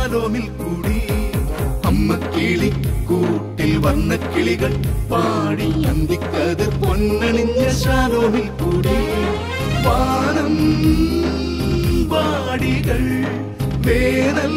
ശാലോമിൽ കൂടി അമ്മ കിളി കൂട്ടിൽ വർണ്ണ കിളികൾ പാടി അന്തിക്കത് പൊന്നണിഞ്ഞ ശാലോമിൽ കൂടി വാനം വാടികൾ വേനൽ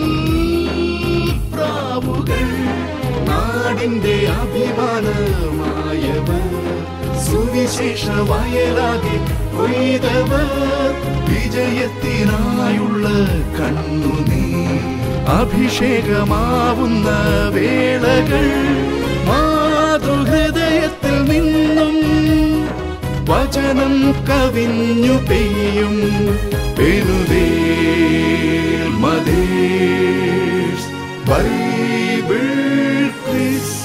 പ്രാവുകൾ നാടിന്റെ അഭിമാനമായവർ സുവിശേഷ വയലാകെ കൊയ്തവർ വിജയത്തിനായുള്ള കണ്ണുനീ അഭിഷേകമാവുന്ന വേളകൾ മാതൃഹൃദയത്തിൽ നിന്നും വചനം കവിഞ്ഞു പെയ്യും പെരുവേൽ മതേഷ് ബൈബിൾ ക്വിസ്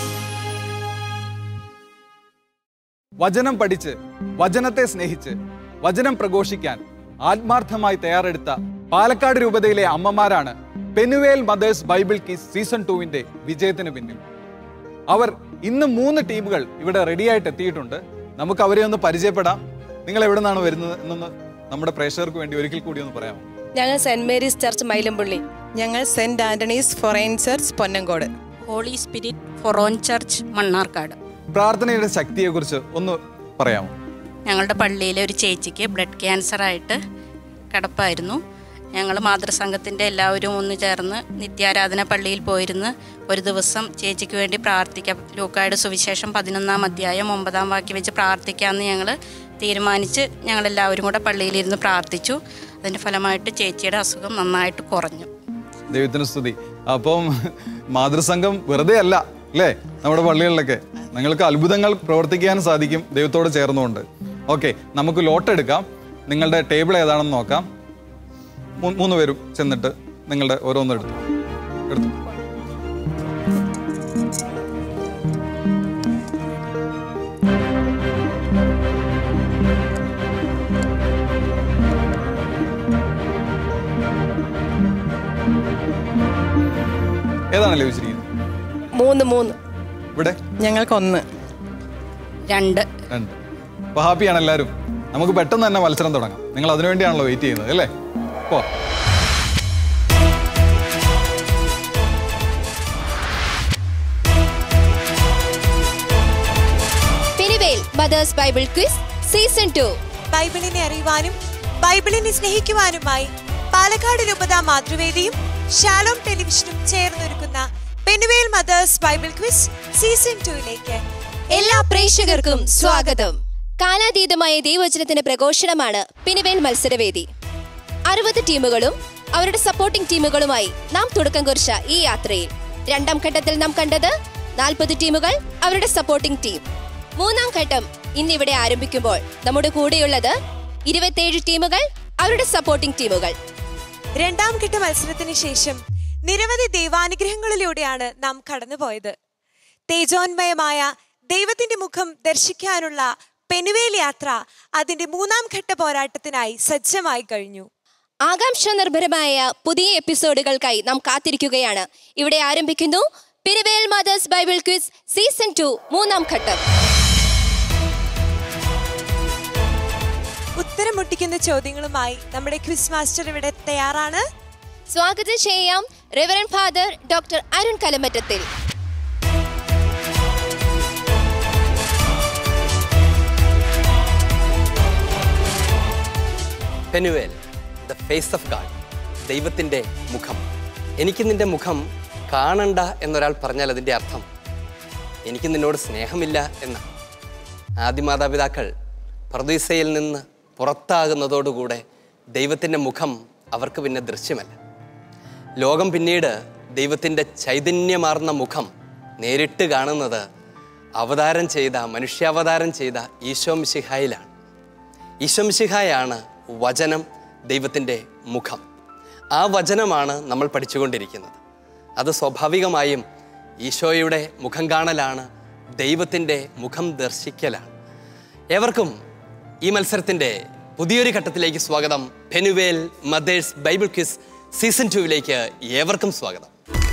വചനം പഠിച്ച് വചനത്തെ സ്നേഹിച്ച് വചനം പ്രഘോഷിക്കാൻ ആത്മാർത്ഥമായി തയ്യാറെടുത്ത പാലക്കാട് രൂപതയിലെ അമ്മമാരാണ് Penuel mothers Bible quiz season ടുവിന്റെ വിജയത്തിന് പിന്നിൽ അവർ ഇന്ന് മൂന്ന് ടീമുകൾ ഇവിടെ റെഡിയായിട്ട് എത്തിയിട്ടുണ്ട് നമുക്ക് അവരെ ഒന്ന് പരിചയപ്പെടാം നിങ്ങൾ എവിടെ നിന്നാണ് വരുന്നത് എന്നൊന്ന് നമ്മുടെ പ്രേക്ഷകർക്ക് വേണ്ടി ഒരിക്കൽ കൂടി ഒന്ന് പറയാമോ ഞങ്ങൾ സെന്റ് മേരീസ് ചർച്ച് മൈലമ്പള്ളി ഞങ്ങൾ saint Anthony's forane church Ponnamcode holy spirit forane church Mannarkkad പ്രാർത്ഥനയുടെ ശക്തിയെക്കുറിച്ച് ഒന്ന് പറയാമോ ഞങ്ങളുടെ പള്ളിയിലെ ഒരു ചേച്ചിക്ക് ബ്ലഡ് ക്യാൻസർ ആയിട്ട് കിടപ്പായിരുന്നു ഞങ്ങൾ മാതൃസംഘത്തിൻ്റെ എല്ലാവരും ഒന്ന് ചേർന്ന് നിത്യാരാധന പള്ളിയിൽ പോയിരുന്ന് ഒരു ദിവസം ചേച്ചിക്ക് വേണ്ടി പ്രാർത്ഥിക്കാം ലൂക്കായുടെ സുവിശേഷം പതിനൊന്നാം അധ്യായം ഒമ്പതാം വാക്യം വെച്ച് പ്രാർത്ഥിക്കാമെന്ന് ഞങ്ങൾ തീരുമാനിച്ച് ഞങ്ങളെല്ലാവരും കൂടെ പള്ളിയിലിരുന്ന് പ്രാർത്ഥിച്ചു അതിൻ്റെ ഫലമായിട്ട് ചേച്ചിയുടെ അസുഖം നന്നായിട്ട് കുറഞ്ഞു ദൈവത്തിന് സ്തുതി അപ്പം മാതൃസംഘം വെറുതെ അല്ല അല്ലേ നമ്മുടെ പള്ളികളിലൊക്കെ നിങ്ങൾക്ക് അത്ഭുതങ്ങൾ പ്രവർത്തിക്കാൻ സാധിക്കും ദൈവത്തോട് ചേർന്നുകൊണ്ട് ഓക്കെ നമുക്ക് ലോട്ട് എടുക്കാം നിങ്ങളുടെ ടേബിൾ ഏതാണെന്ന് നോക്കാം മൂ- മൂന്ന് പേരും ചെന്നിട്ട് നിങ്ങളുടെ ഓരോന്നും എടുത്തു എടുത്തു ഏതാണ് ലഭിച്ചിരിക്കുന്നത് മൂന്ന് മൂന്ന് ഇവിടെ ഞങ്ങൾക്കൊന്ന് രണ്ട് രണ്ട് അപ്പൊ ഹാപ്പിയാണ് എല്ലാവരും നമുക്ക് പെട്ടെന്ന് തന്നെ മത്സരം തുടങ്ങാം നിങ്ങൾ അതിനുവേണ്ടിയാണല്ലോ വെയിറ്റ് ചെയ്യുന്നത് അല്ലേ പോ Penuel mothers Bible quiz season two ബൈബിളിനെ അറിയുവാനും ബൈബിളിനെ സ്നേഹിക്കുവാനുമായി പാലക്കാട് രൂപത മാതൃവേദിയും ഷാലോം ടെലിവിഷനും ചേർന്നൊരുക്കുന്ന Penuel mothers Bible quiz season ടുവിലേക്ക് എല്ലാ പ്രേക്ഷകർക്കും സ്വാഗതം കാലാതീതമായ ദൈവവചനത്തിന്റെ പ്രഘോഷണമാണ് പിനിവേൽ മത്സരവേദി അറുപത് ടീമുകളും അവരുടെ സപ്പോർട്ടിംഗ് ടീമുകളുമായി നാം തുടക്കം കുറിച്ച ഈ യാത്രയിൽ രണ്ടാം ഘട്ടത്തിൽ നാം കണ്ടത് നാൽപ്പത് ടീമുകൾ അവരുടെ സപ്പോർട്ടിംഗ് ടീം മൂന്നാം ഘട്ടം ഇന്നിവിടെ ആരംഭിക്കുമ്പോൾ നമ്മുടെ കൂടെയുള്ളത് ഇരുപത്തിയേഴ് ടീമുകൾ അവരുടെ സപ്പോർട്ടിംഗ് ടീമുകൾ രണ്ടാം ഘട്ട മത്സരത്തിന് ശേഷം നിരവധി ദൈവാനുഗ്രഹങ്ങളിലൂടെയാണ് നാം കടന്നുപോയത് തേജോന്മയമായ ദൈവത്തിന്റെ മുഖം ദർശിക്കാനുള്ള പെനുവേൽ യാത്ര അതിന്റെ മൂന്നാം ഘട്ട പോരാട്ടത്തിനായി സജ്ജമായി കഴിഞ്ഞു ആകാംക്ഷ നിർഭരമായ പുതിയ എപ്പിസോഡുകൾക്കായി നാം കാത്തിരിക്കുകയാണ് ഇവിടെ ആരംഭിക്കുന്നു Penuel mothers Bible quiz season two മൂന്നാം ഘട്ടം ഉത്തരം മുട്ടിക്കുന്ന ചോദ്യങ്ങളുമായി നമ്മുടെ ക്വിസ് മാസ്റ്റർ ഇവിടെ തയ്യാറാണ് സ്വാഗതം ചെയ്യാം റെവറൻ ഫാദർ ഡോക്ടർ അരുൺ കലമറ്റത്തിൽ Penuel the face of God ദൈവത്തിൻ്റെ മുഖം എനിക്ക് നിന്റെ മുഖം കാണണ്ട എന്നൊരാൾ പറഞ്ഞാൽ അതിൻ്റെ അർത്ഥം എനിക്ക് നിന്നോട് സ്നേഹമില്ല എന്ന ആദിമാതാപിതാക്കൾ പ്രതീസയിൽ നിന്ന് പുറത്താകുന്നതോടുകൂടെ ദൈവത്തിൻ്റെ മുഖം അവർക്ക് പിന്നെ ദൃശ്യമല്ല ലോകം പിന്നീട് ദൈവത്തിൻ്റെ ചൈതന്യമാർന്ന മുഖം നേരിട്ട് കാണുന്നത് അവതാരം ചെയ്ത മനുഷ്യാവതാരം ചെയ്ത ഈശോ മിശിഹായിലാണ് ഈശംശിഹായാണ് വചനം ദൈവത്തിൻ്റെ മുഖം ആ വചനമാണ് നമ്മൾ പഠിച്ചുകൊണ്ടിരിക്കുന്നത് അത് സ്വാഭാവികമായും ഈശോയുടെ മുഖം കാണലാണ് ദൈവത്തിൻ്റെ മുഖം ദർശിക്കലാണ് ഏവർക്കും ഈ മത്സരത്തിൻ്റെ പുതിയൊരു ഘട്ടത്തിലേക്ക് സ്വാഗതം Penuel mothers Bible quiz season ടുവിലേക്ക് ഏവർക്കും സ്വാഗതം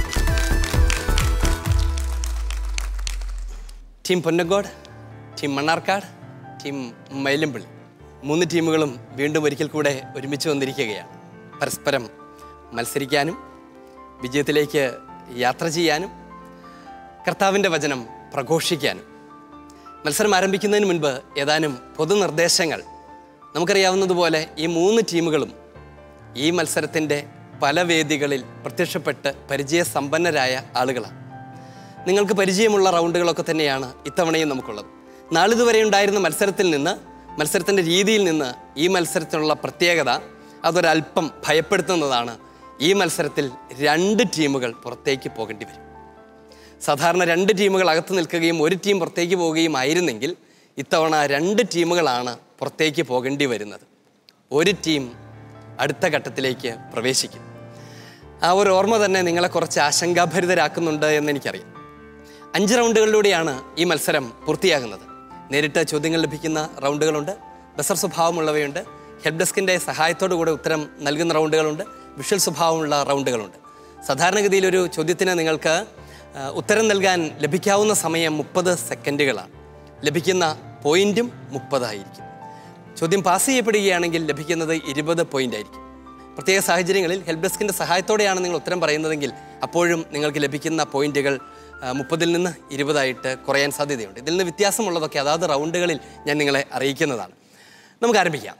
team Ponnamcode team Mannarkkad team Mylampully മൂന്ന് ടീമുകളും വീണ്ടും ഒരിക്കൽ കൂടെ ഒരുമിച്ച് വന്നിരിക്കുകയാണ് പരസ്പരം മത്സരിക്കാനും വിജയത്തിലേക്ക് യാത്ര ചെയ്യാനും കർത്താവിൻ്റെ വചനം പ്രഘോഷിക്കാനും മത്സരം ആരംഭിക്കുന്നതിന് മുൻപ് ഏതാനും പൊതുനിർദ്ദേശങ്ങൾ നമുക്കറിയാവുന്നതുപോലെ ഈ മൂന്ന് ടീമുകളും ഈ മത്സരത്തിൻ്റെ പല വേദികളിൽ പ്രത്യക്ഷപ്പെട്ട് പരിചയസമ്പന്നരായ ആളുകളാണ് നിങ്ങൾക്ക് പരിചയമുള്ള റൗണ്ടുകളൊക്കെ തന്നെയാണ് ഇത്തവണയും നമുക്കുള്ളത് നാളിതുവരെ ഉണ്ടായിരുന്ന മത്സരത്തിൽ നിന്ന് മത്സരത്തിൻ്റെ രീതിയിൽ നിന്ന് ഈ മത്സരത്തിനുള്ള പ്രത്യേകത അതൊരല്പം ഭയപ്പെടുത്തുന്നതാണ് ഈ മത്സരത്തിൽ രണ്ട് ടീമുകൾ പുറത്തേക്ക് പോകേണ്ടി വരും സാധാരണ രണ്ട് ടീമുകൾ അകത്ത് നിൽക്കുകയും ഒരു ടീം പുറത്തേക്ക് പോവുകയും ആയിരുന്നെങ്കിൽ ഇത്തവണ രണ്ട് ടീമുകളാണ് പുറത്തേക്ക് പോകേണ്ടി വരുന്നത് ഒരു ടീം അടുത്ത ഘട്ടത്തിലേക്ക് പ്രവേശിക്കും ആ ഒരു ഓർമ്മ തന്നെ നിങ്ങളെ കുറച്ച് ആശങ്കാഭരിതരാക്കുന്നുണ്ട് എന്ന് എനിക്കറിയാം അഞ്ച് റൗണ്ടുകളിലൂടെയാണ് ഈ മത്സരം പൂർത്തിയാകുന്നത് നേരിട്ട് ചോദ്യങ്ങൾ ലഭിക്കുന്ന റൗണ്ടുകളുണ്ട് ബസർ സ്വഭാവമുള്ളവയുണ്ട് ഹെൽപ്പ് ഡെസ്കിൻ്റെ സഹായത്തോടു കൂടെ ഉത്തരം നൽകുന്ന റൗണ്ടുകളുണ്ട് വിഷ്വൽ സ്വഭാവമുള്ള റൗണ്ടുകളുണ്ട് സാധാരണഗതിയിൽ ഒരു ചോദ്യത്തിന് നിങ്ങൾക്ക് ആ, ഉത്തരം നൽകാൻ ലഭിക്കാവുന്ന സമയം മുപ്പത് സെക്കൻഡുകളാണ് ലഭിക്കുന്ന പോയിന്റും മുപ്പതായിരിക്കും ചോദ്യം പാസ് ചെയ്യപ്പെടുകയാണെങ്കിൽ ലഭിക്കുന്നത് ഇരുപത് പോയിന്റ് ആയിരിക്കും പ്രത്യേക സാഹചര്യങ്ങളിൽ ഹെൽപ്പ് ഡെസ്കിൻ്റെ സഹായത്തോടെയാണ് നിങ്ങൾ ഉത്തരം പറയുന്നതെങ്കിൽ അപ്പോഴും നിങ്ങൾക്ക് ലഭിക്കുന്ന പോയിന്റുകൾ ആ, മുപ്പതിൽ നിന്ന് ഇരുപതായിട്ട് കുറയാൻ സാധ്യതയുണ്ട് ഇതിൽ നിന്ന് വ്യത്യാസമുള്ളതൊക്കെ അതാത് റൗണ്ടുകളിൽ ഞാൻ നിങ്ങളെ അറിയിക്കുന്നതാണ് നമുക്ക് ആരംഭിക്കാം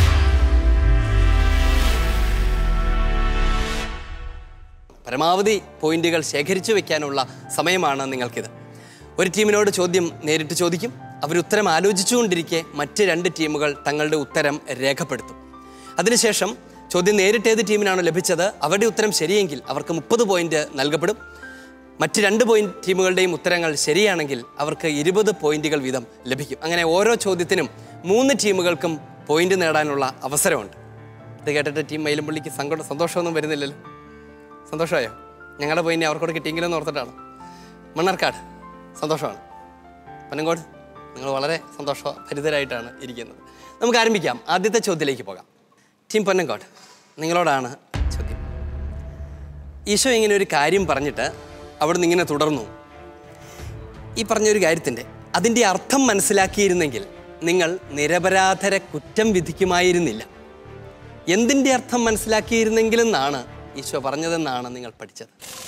പരമാവധി പോയിന്റുകൾ ശേഖരിച്ചു വെക്കാനുള്ള സമയമാണ് നിങ്ങൾക്കിത് ഒരു ടീമിനോട് ചോദ്യം നേരിട്ട് ചോദിക്കും അവരുത്തരം ആലോചിച്ചുകൊണ്ടിരിക്കെ മറ്റ് രണ്ട് ടീമുകൾ തങ്ങളുടെ ഉത്തരം രേഖപ്പെടുത്തും അതിനുശേഷം ചോദ്യം നേരിട്ട് ഏത് ടീമിനാണോ ലഭിച്ചത് അവരുടെ ഉത്തരം ശരിയെങ്കിൽ അവർക്ക് മുപ്പത് പോയിന്റ് നൽകപ്പെടും മറ്റ് രണ്ട് പോയിന്റ് ടീമുകളുടെയും ഉത്തരങ്ങൾ ശരിയാണെങ്കിൽ അവർക്ക് ഇരുപത് പോയിന്റുകൾ വീതം ലഭിക്കും അങ്ങനെ ഓരോ ചോദ്യത്തിനും മൂന്ന് ടീമുകൾക്കും പോയിന്റ് നേടാനുള്ള അവസരമുണ്ട് ഇത് കേട്ടിട്ട് ടീം മയിലുംപള്ളിക്ക് സങ്കടം സന്തോഷമൊന്നും വരുന്നില്ലല്ലോ സന്തോഷമായോ ഞങ്ങളുടെ പോയിന്റ് അവർക്കോട് കിട്ടിയെങ്കിലും ഓർത്തിട്ടാണ് മണ്ണാർക്കാട് സന്തോഷമാണ് പനങ്കോട് നിങ്ങൾ വളരെ സന്തോഷഭരിതരായിട്ടാണ് ഇരിക്കുന്നത് നമുക്ക് ആരംഭിക്കാം ആദ്യത്തെ ചോദ്യത്തിലേക്ക് പോകാം ടീം പൊന്നങ്കോട് നിങ്ങളോടാണ് ചോദ്യം ഈശോ ഇങ്ങനെ ഒരു കാര്യം പറഞ്ഞിട്ട് അവിടെ നിന്ന് ഇങ്ങനെ തുടർന്നു ഈ പറഞ്ഞൊരു കാര്യത്തിൻ്റെ അതിൻ്റെ അർത്ഥം മനസ്സിലാക്കിയിരുന്നെങ്കിൽ നിങ്ങൾ നിരപരാധരെ കുറ്റം വിധിക്കുമായിരുന്നില്ല എന്തിൻ്റെ അർത്ഥം മനസ്സിലാക്കിയിരുന്നെങ്കിലെന്നാണ് ഈശോ പറഞ്ഞതെന്നാണ് നിങ്ങൾ പഠിച്ചത്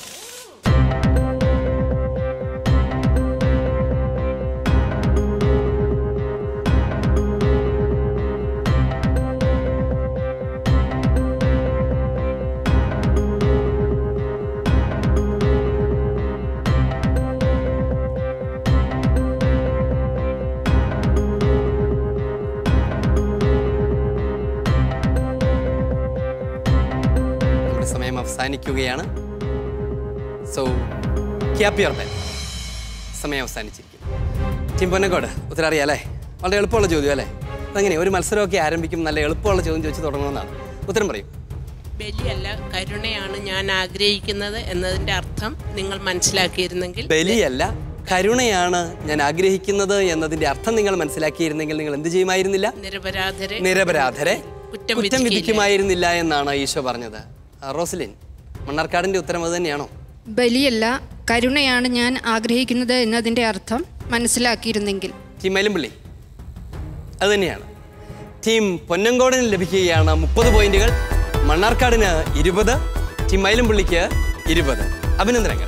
നമ്മുടെ സമയം അവസാനിക്കുകയാണ് സോ ക്യാപ് യുവർ ബെൽ സമയം അവസാനിച്ചിരിക്കും ടീം പൊന്നക്കോട് ഉത്തരം അറിയാലേ വളരെ എളുപ്പമുള്ള ചോദ്യം അല്ലേ അതങ്ങനെ ഒരു മത്സരമൊക്കെ ആരംഭിക്കും നല്ല എളുപ്പമുള്ള ചോദ്യം ചോദിച്ച് തുടങ്ങണമെന്നാണ് ഉത്തരം പറയും ബലിയല്ല കരുണയാണ് ഞാൻ ആഗ്രഹിക്കുന്നത് എന്നതിന്റെ അർത്ഥം നിങ്ങൾ മനസ്സിലാക്കിയിരുന്നെങ്കിൽ ബലിയല്ല കരുണയാണ് ഞാൻ ആഗ്രഹിക്കുന്നത് എന്നതിന്റെ അർത്ഥം നിങ്ങൾ മനസ്സിലാക്കിയിരുന്നെങ്കിൽ നിങ്ങൾ എന്ത് ചെയ്യുമായിരുന്നില്ല നിരപരാധരെ നിരപരാധരെ കുറ്റം കുറ്റം വിധിക്കില്ല. വിധിക്കുമായിരുന്നില്ല എന്നാണ് ഈശോ പറഞ്ഞത് ആ, റോസലിൻ മണ്ണാർക്കാടിന്റെ ഉത്തരം അത് തന്നെയാണോ ബലിയല്ല കരുണയാണ് ഞാൻ ആഗ്രഹിക്കുന്നത് എന്നതിൻ്റെ അർത്ഥം മനസ്സിലാക്കിയിരുന്നെങ്കിൽ ടീം മയിലുംപള്ളി അത് തന്നെയാണ് ടീം പൊന്നങ്കോടിന് ലഭിക്കുകയാണ് മുപ്പത് പോയിന്റുകൾ മണ്ണാർക്കാടിന് ഇരുപത് ടീം മയിലുംപള്ളിക്ക് ഇരുപത് അഭിനന്ദനങ്ങൾ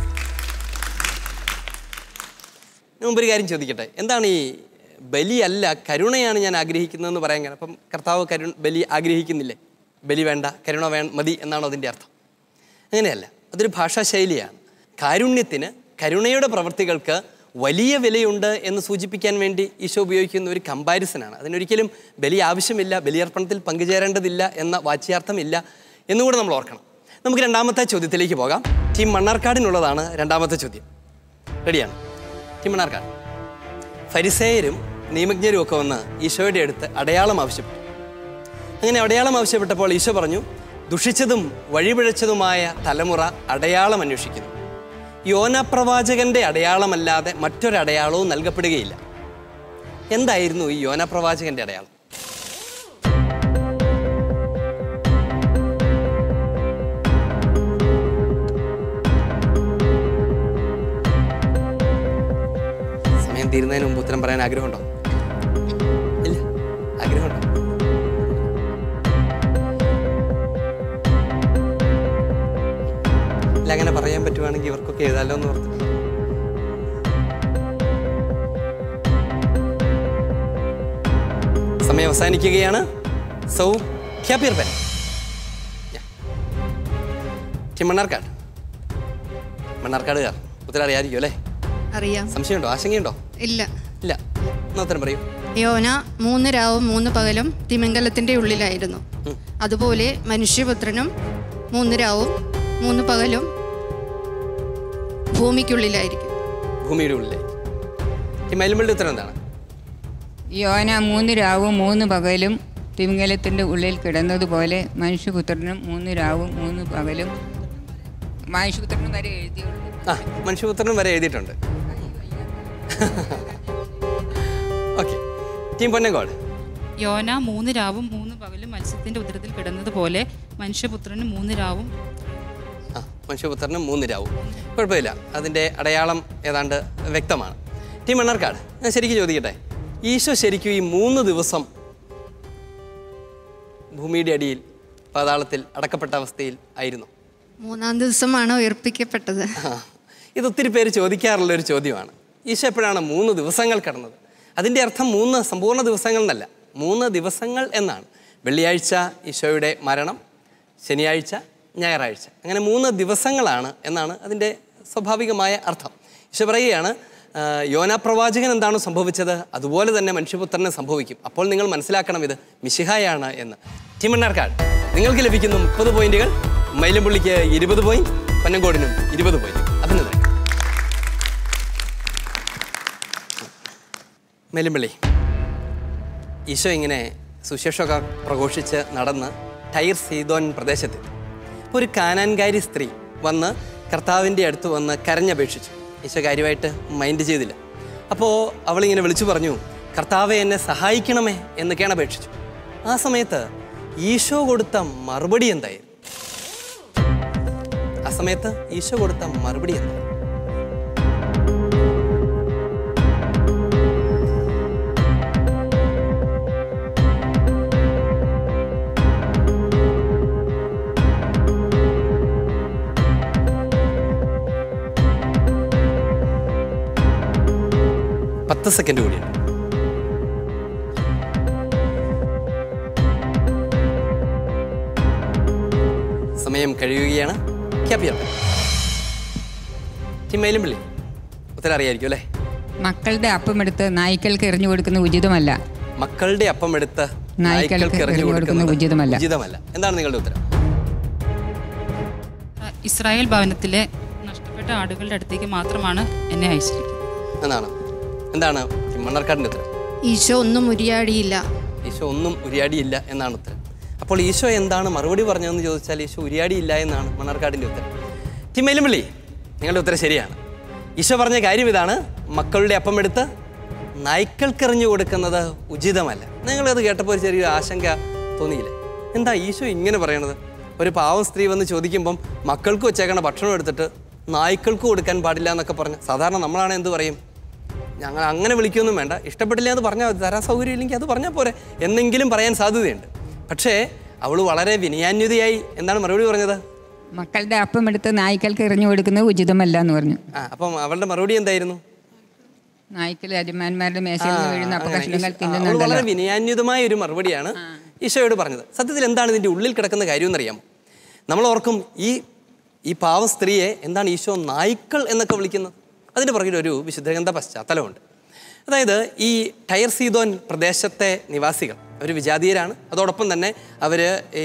ഞാൻ മുമ്പ് ഒരു കാര്യം ചോദിക്കട്ടെ എന്താണ് ഈ ബലിയല്ല കരുണയാണ് ഞാൻ ആഗ്രഹിക്കുന്നതെന്ന് പറയാൻ കാരണം അപ്പം കർത്താവ് കരു ബലി ആഗ്രഹിക്കുന്നില്ലേ ബലി വേണ്ട കരുണ വേ മതി എന്നാണോ അതിൻ്റെ അർത്ഥം അങ്ങനെയല്ല അതൊരു ഭാഷാ ശൈലിയാണ് കാരുണ്യത്തിന് കരുണയുടെ പ്രവൃത്തികൾക്ക് വലിയ വിലയുണ്ട് എന്ന് സൂചിപ്പിക്കാൻ വേണ്ടി ഈശോ ഉപയോഗിക്കുന്ന ഒരു കമ്പാരിസനാണ് അതിനൊരിക്കലും ബലി ആവശ്യമില്ല ബലിയർപ്പണത്തിൽ പങ്കുചേരേണ്ടതില്ല എന്ന വാച്യാർത്ഥമില്ല എന്നുകൂടെ നമ്മൾ ഓർക്കണം നമുക്ക് രണ്ടാമത്തെ ചോദ്യത്തിലേക്ക് പോകാം ടീം മണ്ണാർക്കാടിനുള്ളതാണ് രണ്ടാമത്തെ ചോദ്യം റെഡിയാണ് ടീം മണ്ണാർക്കാട് ഫരിസേയരും നിയമജ്ഞരും ഒക്കെ വന്ന് ഈശോയുടെ അടുത്ത് അടയാളം ആവശ്യപ്പെട്ടു അങ്ങനെ അടയാളം ആവശ്യപ്പെട്ടപ്പോൾ ഈശോ പറഞ്ഞു ദുഷിച്ചതും വഴിപിഴച്ചതുമായ തലമുറ അടയാളം അന്വേഷിക്കുന്നു യോന പ്രവാചകന്റെ അടയാളമല്ലാതെ മറ്റൊരടയാളവും നൽകപ്പെടുകയില്ല എന്തായിരുന്നു ഈ യോന പ്രവാചകന്റെ അടയാളം സമയം തീരുന്നതിന് മുമ്പ് ഉത്തരം പറയാൻ ആഗ്രഹമുണ്ടോ ഇല്ല ആഗ്രഹമുണ്ടോ അല്ല അങ്ങനെ പറയാൻ പറ്റുവാണെങ്കിൽ ഇവർക്കൊക്കെ എഴുതാലോ എന്ന് ഓർത്ത് സമയം അവസാനിക്കുകയാണ് സോ ഖ്യാപ്പിയർ പെൻ ടീം മണ്ണാർക്കാട് മണ്ണാർക്കാടുകാർ ഉത്തരം അറിയാതിരിക്കും അല്ലേ അറിയാം സംശയമുണ്ടോ ആശങ്കയുണ്ടോ ഇല്ല ഇല്ല എന്നാ ഉത്തരം പറയൂ യോന മൂന്ന് രാവും മൂന്ന് പകലും തിമിംഗലത്തിന്റെ ഉള്ളിലായിരുന്നു അതുപോലെ മനുഷ്യപുത്രനും മൂന്ന് രാവും മൂന്ന് പകലും ഭൂമിക്കുള്ളിലായിരിക്കും ഭൂമിയുടെ ഉള്ളിലെ ഈ മയിലുമ്പള്ളിയുടെ ഉത്തരം എന്താണ് യോന മൂന്ന് രാവും മൂന്ന് പകലും തിമിംഗലത്തിൻ്റെ ഉള്ളിൽ കിടന്നതുപോലെ മനുഷ്യപുത്രനും മൂന്ന് രാവും മൂന്ന് പകലും മനുഷ്യപുത്രനും വരെ എഴുതിയുള്ളൂ ആ മനുഷ്യപുത്രനും വരെ എഴുതിയിട്ടുണ്ട് ഓക്കെ ടീം പൊന്നങ്കോട് യോന മൂന്ന് രാവും മൂന്ന് പകലും മത്സ്യത്തിന്റെ ഉദരത്തിൽ കിടന്നതുപോലെ മനുഷ്യപുത്രന് മൂന്ന് രാവും ആ മനുഷ്യപുത്രനും മൂന്ന് രാവും കുഴപ്പമില്ല അതിൻ്റെ അടയാളം ഏതാണ്ട് വ്യക്തമാണ് ടീം മണ്ണാർക്കാട് ഞാൻ ശരിക്കും ചോദിക്കട്ടെ ഈശോ ശരിക്കും ഈ മൂന്ന് ദിവസം ഭൂമിയുടെ അടിയിൽ പാതാളത്തിൽ അടക്കപ്പെട്ട അവസ്ഥയിൽ ആയിരുന്നു മൂന്നാം ദിവസമാണ് ഉയർപ്പിക്കപ്പെട്ടത് ആ, ഇത് ഒത്തിരി പേര് ചോദിക്കാറുള്ള ഒരു ചോദ്യമാണ് ഈശോ എപ്പോഴാണ് മൂന്ന് ദിവസങ്ങൾ കടന്നത് അതിൻ്റെ അർത്ഥം മൂന്ന് സമ്പൂർണ്ണ ദിവസങ്ങൾ എന്നല്ല മൂന്ന് ദിവസങ്ങൾ എന്നാണ് വെള്ളിയാഴ്ച ഈശോയുടെ മരണം ശനിയാഴ്ച ഞായറാഴ്ച അങ്ങനെ മൂന്ന് ദിവസങ്ങളാണ് എന്നാണ് അതിൻ്റെ സ്വാഭാവികമായ അർത്ഥം ഈശോ പറയുകയാണ് ആ, യോനാ പ്രവാചകൻ എന്താണ് സംഭവിച്ചത് അതുപോലെ തന്നെ മനുഷ്യപുത്രന് സംഭവിക്കും അപ്പോൾ നിങ്ങൾ മനസ്സിലാക്കണം ഇത് മിശിഹായാണ് എന്ന് ടിമണ്ണാർക്കാട് നിങ്ങൾക്ക് ലഭിക്കുന്ന മുപ്പത് പോയിന്റുകൾ മൈലമ്പുള്ളിക്ക് ഇരുപത് പോയിന്റ് പന്നങ്കോടിനും ഇരുപത് പോയിന്റ് അഭിനന്ദനം മേലുമ്പള്ളി ഈശോ ഇങ്ങനെ സുശേഷമൊക്കെ പ്രഘോഷിച്ച് നടന്ന് ടൈർ സീതോൻ പ്രദേശത്തെത്തി അപ്പോൾ ഒരു കാനാൻകാരി സ്ത്രീ വന്ന് കർത്താവിൻ്റെ അടുത്ത് വന്ന് കരഞ്ഞപേക്ഷിച്ചു ഈശോ കാര്യമായിട്ട് മൈൻഡ് ചെയ്തില്ല അപ്പോൾ അവളിങ്ങനെ വിളിച്ചു പറഞ്ഞു കർത്താവെ എന്നെ സഹായിക്കണമേ എന്നൊക്കെയാണ് അപേക്ഷിച്ചു ആ സമയത്ത് ഈശോ കൊടുത്ത മറുപടി എന്തായിരുന്നു ആ സമയത്ത് ഈശോ കൊടുത്ത മറുപടി എന്തായിരുന്നു പത്ത് സെക്കൻഡ് കൂടിയുണ്ട് സമയം കഴിയുകയാണ് ക്യാപ്പിയാണ് ടീമയിലും വിളി ഉത്തരം അറിയായിരിക്കും അല്ലേ മക്കളുടെ അപ്പമെടുത്ത് നായ്ക്കൾക്ക് എറിഞ്ഞു കൊടുക്കുന്നത് ഉചിതമല്ല മക്കളുടെ അപ്പം എടുത്ത് നായ്ക്കൾക്ക് എറിഞ്ഞു കൊടുക്കുന്നത് ഉചിതമല്ല ഉചിതമല്ല എന്താണ് നിങ്ങളുടെ ഉത്തരം ഇസ്രായേൽ ഭവനത്തിലെ നഷ്ടപ്പെട്ട ആടുകളുടെ അടുത്തേക്ക് മാത്രമാണ് എന്നെ അയച്ചിരിക്കുന്നത് എന്നാണ് എന്താണ് മണ്ണാർക്കാടിൻ്റെ ഉത്തരം ഈശോ ഒന്നും ഉരിയാടിയില്ല ഈശോ ഒന്നും ഉരിയാടിയില്ല എന്നാണ് ഉത്തരം അപ്പോൾ ഈശോ എന്താണ് മറുപടി പറഞ്ഞതെന്ന് ചോദിച്ചാൽ ഈശോ ഉരിയാടിയില്ല എന്നാണ് മണ്ണാർക്കാടിൻ്റെ ഉത്തരം ടിമേലുംപള്ളി നിങ്ങളുടെ ഉത്തരം ശരിയാണ് ഈശോ പറഞ്ഞ കാര്യം ഇതാണ് മക്കളുടെ അപ്പം എടുത്ത് നായ്ക്കൾക്കെറിഞ്ഞു കൊടുക്കുന്നത് ഉചിതമല്ല നിങ്ങളത് കേട്ടപ്പോൾ ഒരു ചെറിയൊരു ആശങ്ക തോന്നിയില്ലേ എന്താ ഈശോ ഇങ്ങനെ പറയണത് ഒരു പാവം സ്ത്രീ വന്ന് ചോദിക്കുമ്പം മക്കൾക്ക് വെച്ചേക്കണ ഭക്ഷണം എടുത്തിട്ട് നായ്ക്കൾക്ക് കൊടുക്കാൻ പാടില്ല എന്നൊക്കെ പറഞ്ഞ് സാധാരണ നമ്മളാണ് എന്ത് പറയും ഞങ്ങൾ അങ്ങനെ വിളിക്കൊന്നും വേണ്ട ഇഷ്ടപ്പെട്ടില്ല എന്ന് പറഞ്ഞാൽ മതി തരാൻ സൗകര്യം ഇല്ലെങ്കിൽ അത് പറഞ്ഞാൽ പോരെ എന്നെങ്കിലും പറയാൻ സാധ്യതയുണ്ട് പക്ഷേ അവൾ വളരെ വിനയാന്യതയായി എന്താണ് മറുപടി പറഞ്ഞത് മക്കളുടെ അപ്പമെടുത്ത് നായ്ക്കൾക്ക് എറിഞ്ഞു കൊടുക്കുന്നത് ഉചിതമല്ല എന്ന് പറഞ്ഞു ആ അപ്പം അവളുടെ മറുപടി എന്തായിരുന്നു നായ്ക്കൾ യജമാന്മാരുടെ മേശയിൽ നിന്ന് വീഴുന്ന അങ്ങനെ അപ്പകഷ്ണങ്ങൾ ഈശോ- ആ, അവൾ തിന്നുന്നുണ്ടല്ലോ വളരെ വിനയാന്യതമായ ഒരു മറുപടിയാണ് ഈശോയോട് പറഞ്ഞത് സത്യത്തിൽ എന്താണ് ഇതിൻ്റെ ഉള്ളിൽ കിടക്കുന്ന കാര്യം എന്നറിയാമോ നമ്മൾ ഓർക്കും ഈ ഈ പാവ സ്ത്രീയെ എന്താണ് ഈശോ നായ്ക്കൾ എന്നൊക്കെ വിളിക്കുന്നത് അതിൻ്റെ പുറകിൽ ഒരു വിശുദ്ധഗ്രന്ഥ പശ്ചാത്തലമുണ്ട് അതായത് ഈ ടയർ സീതോൻ പ്രദേശത്തെ നിവാസികൾ അവർ വിജാതീയരാണ് അതോടൊപ്പം തന്നെ അവർ ഈ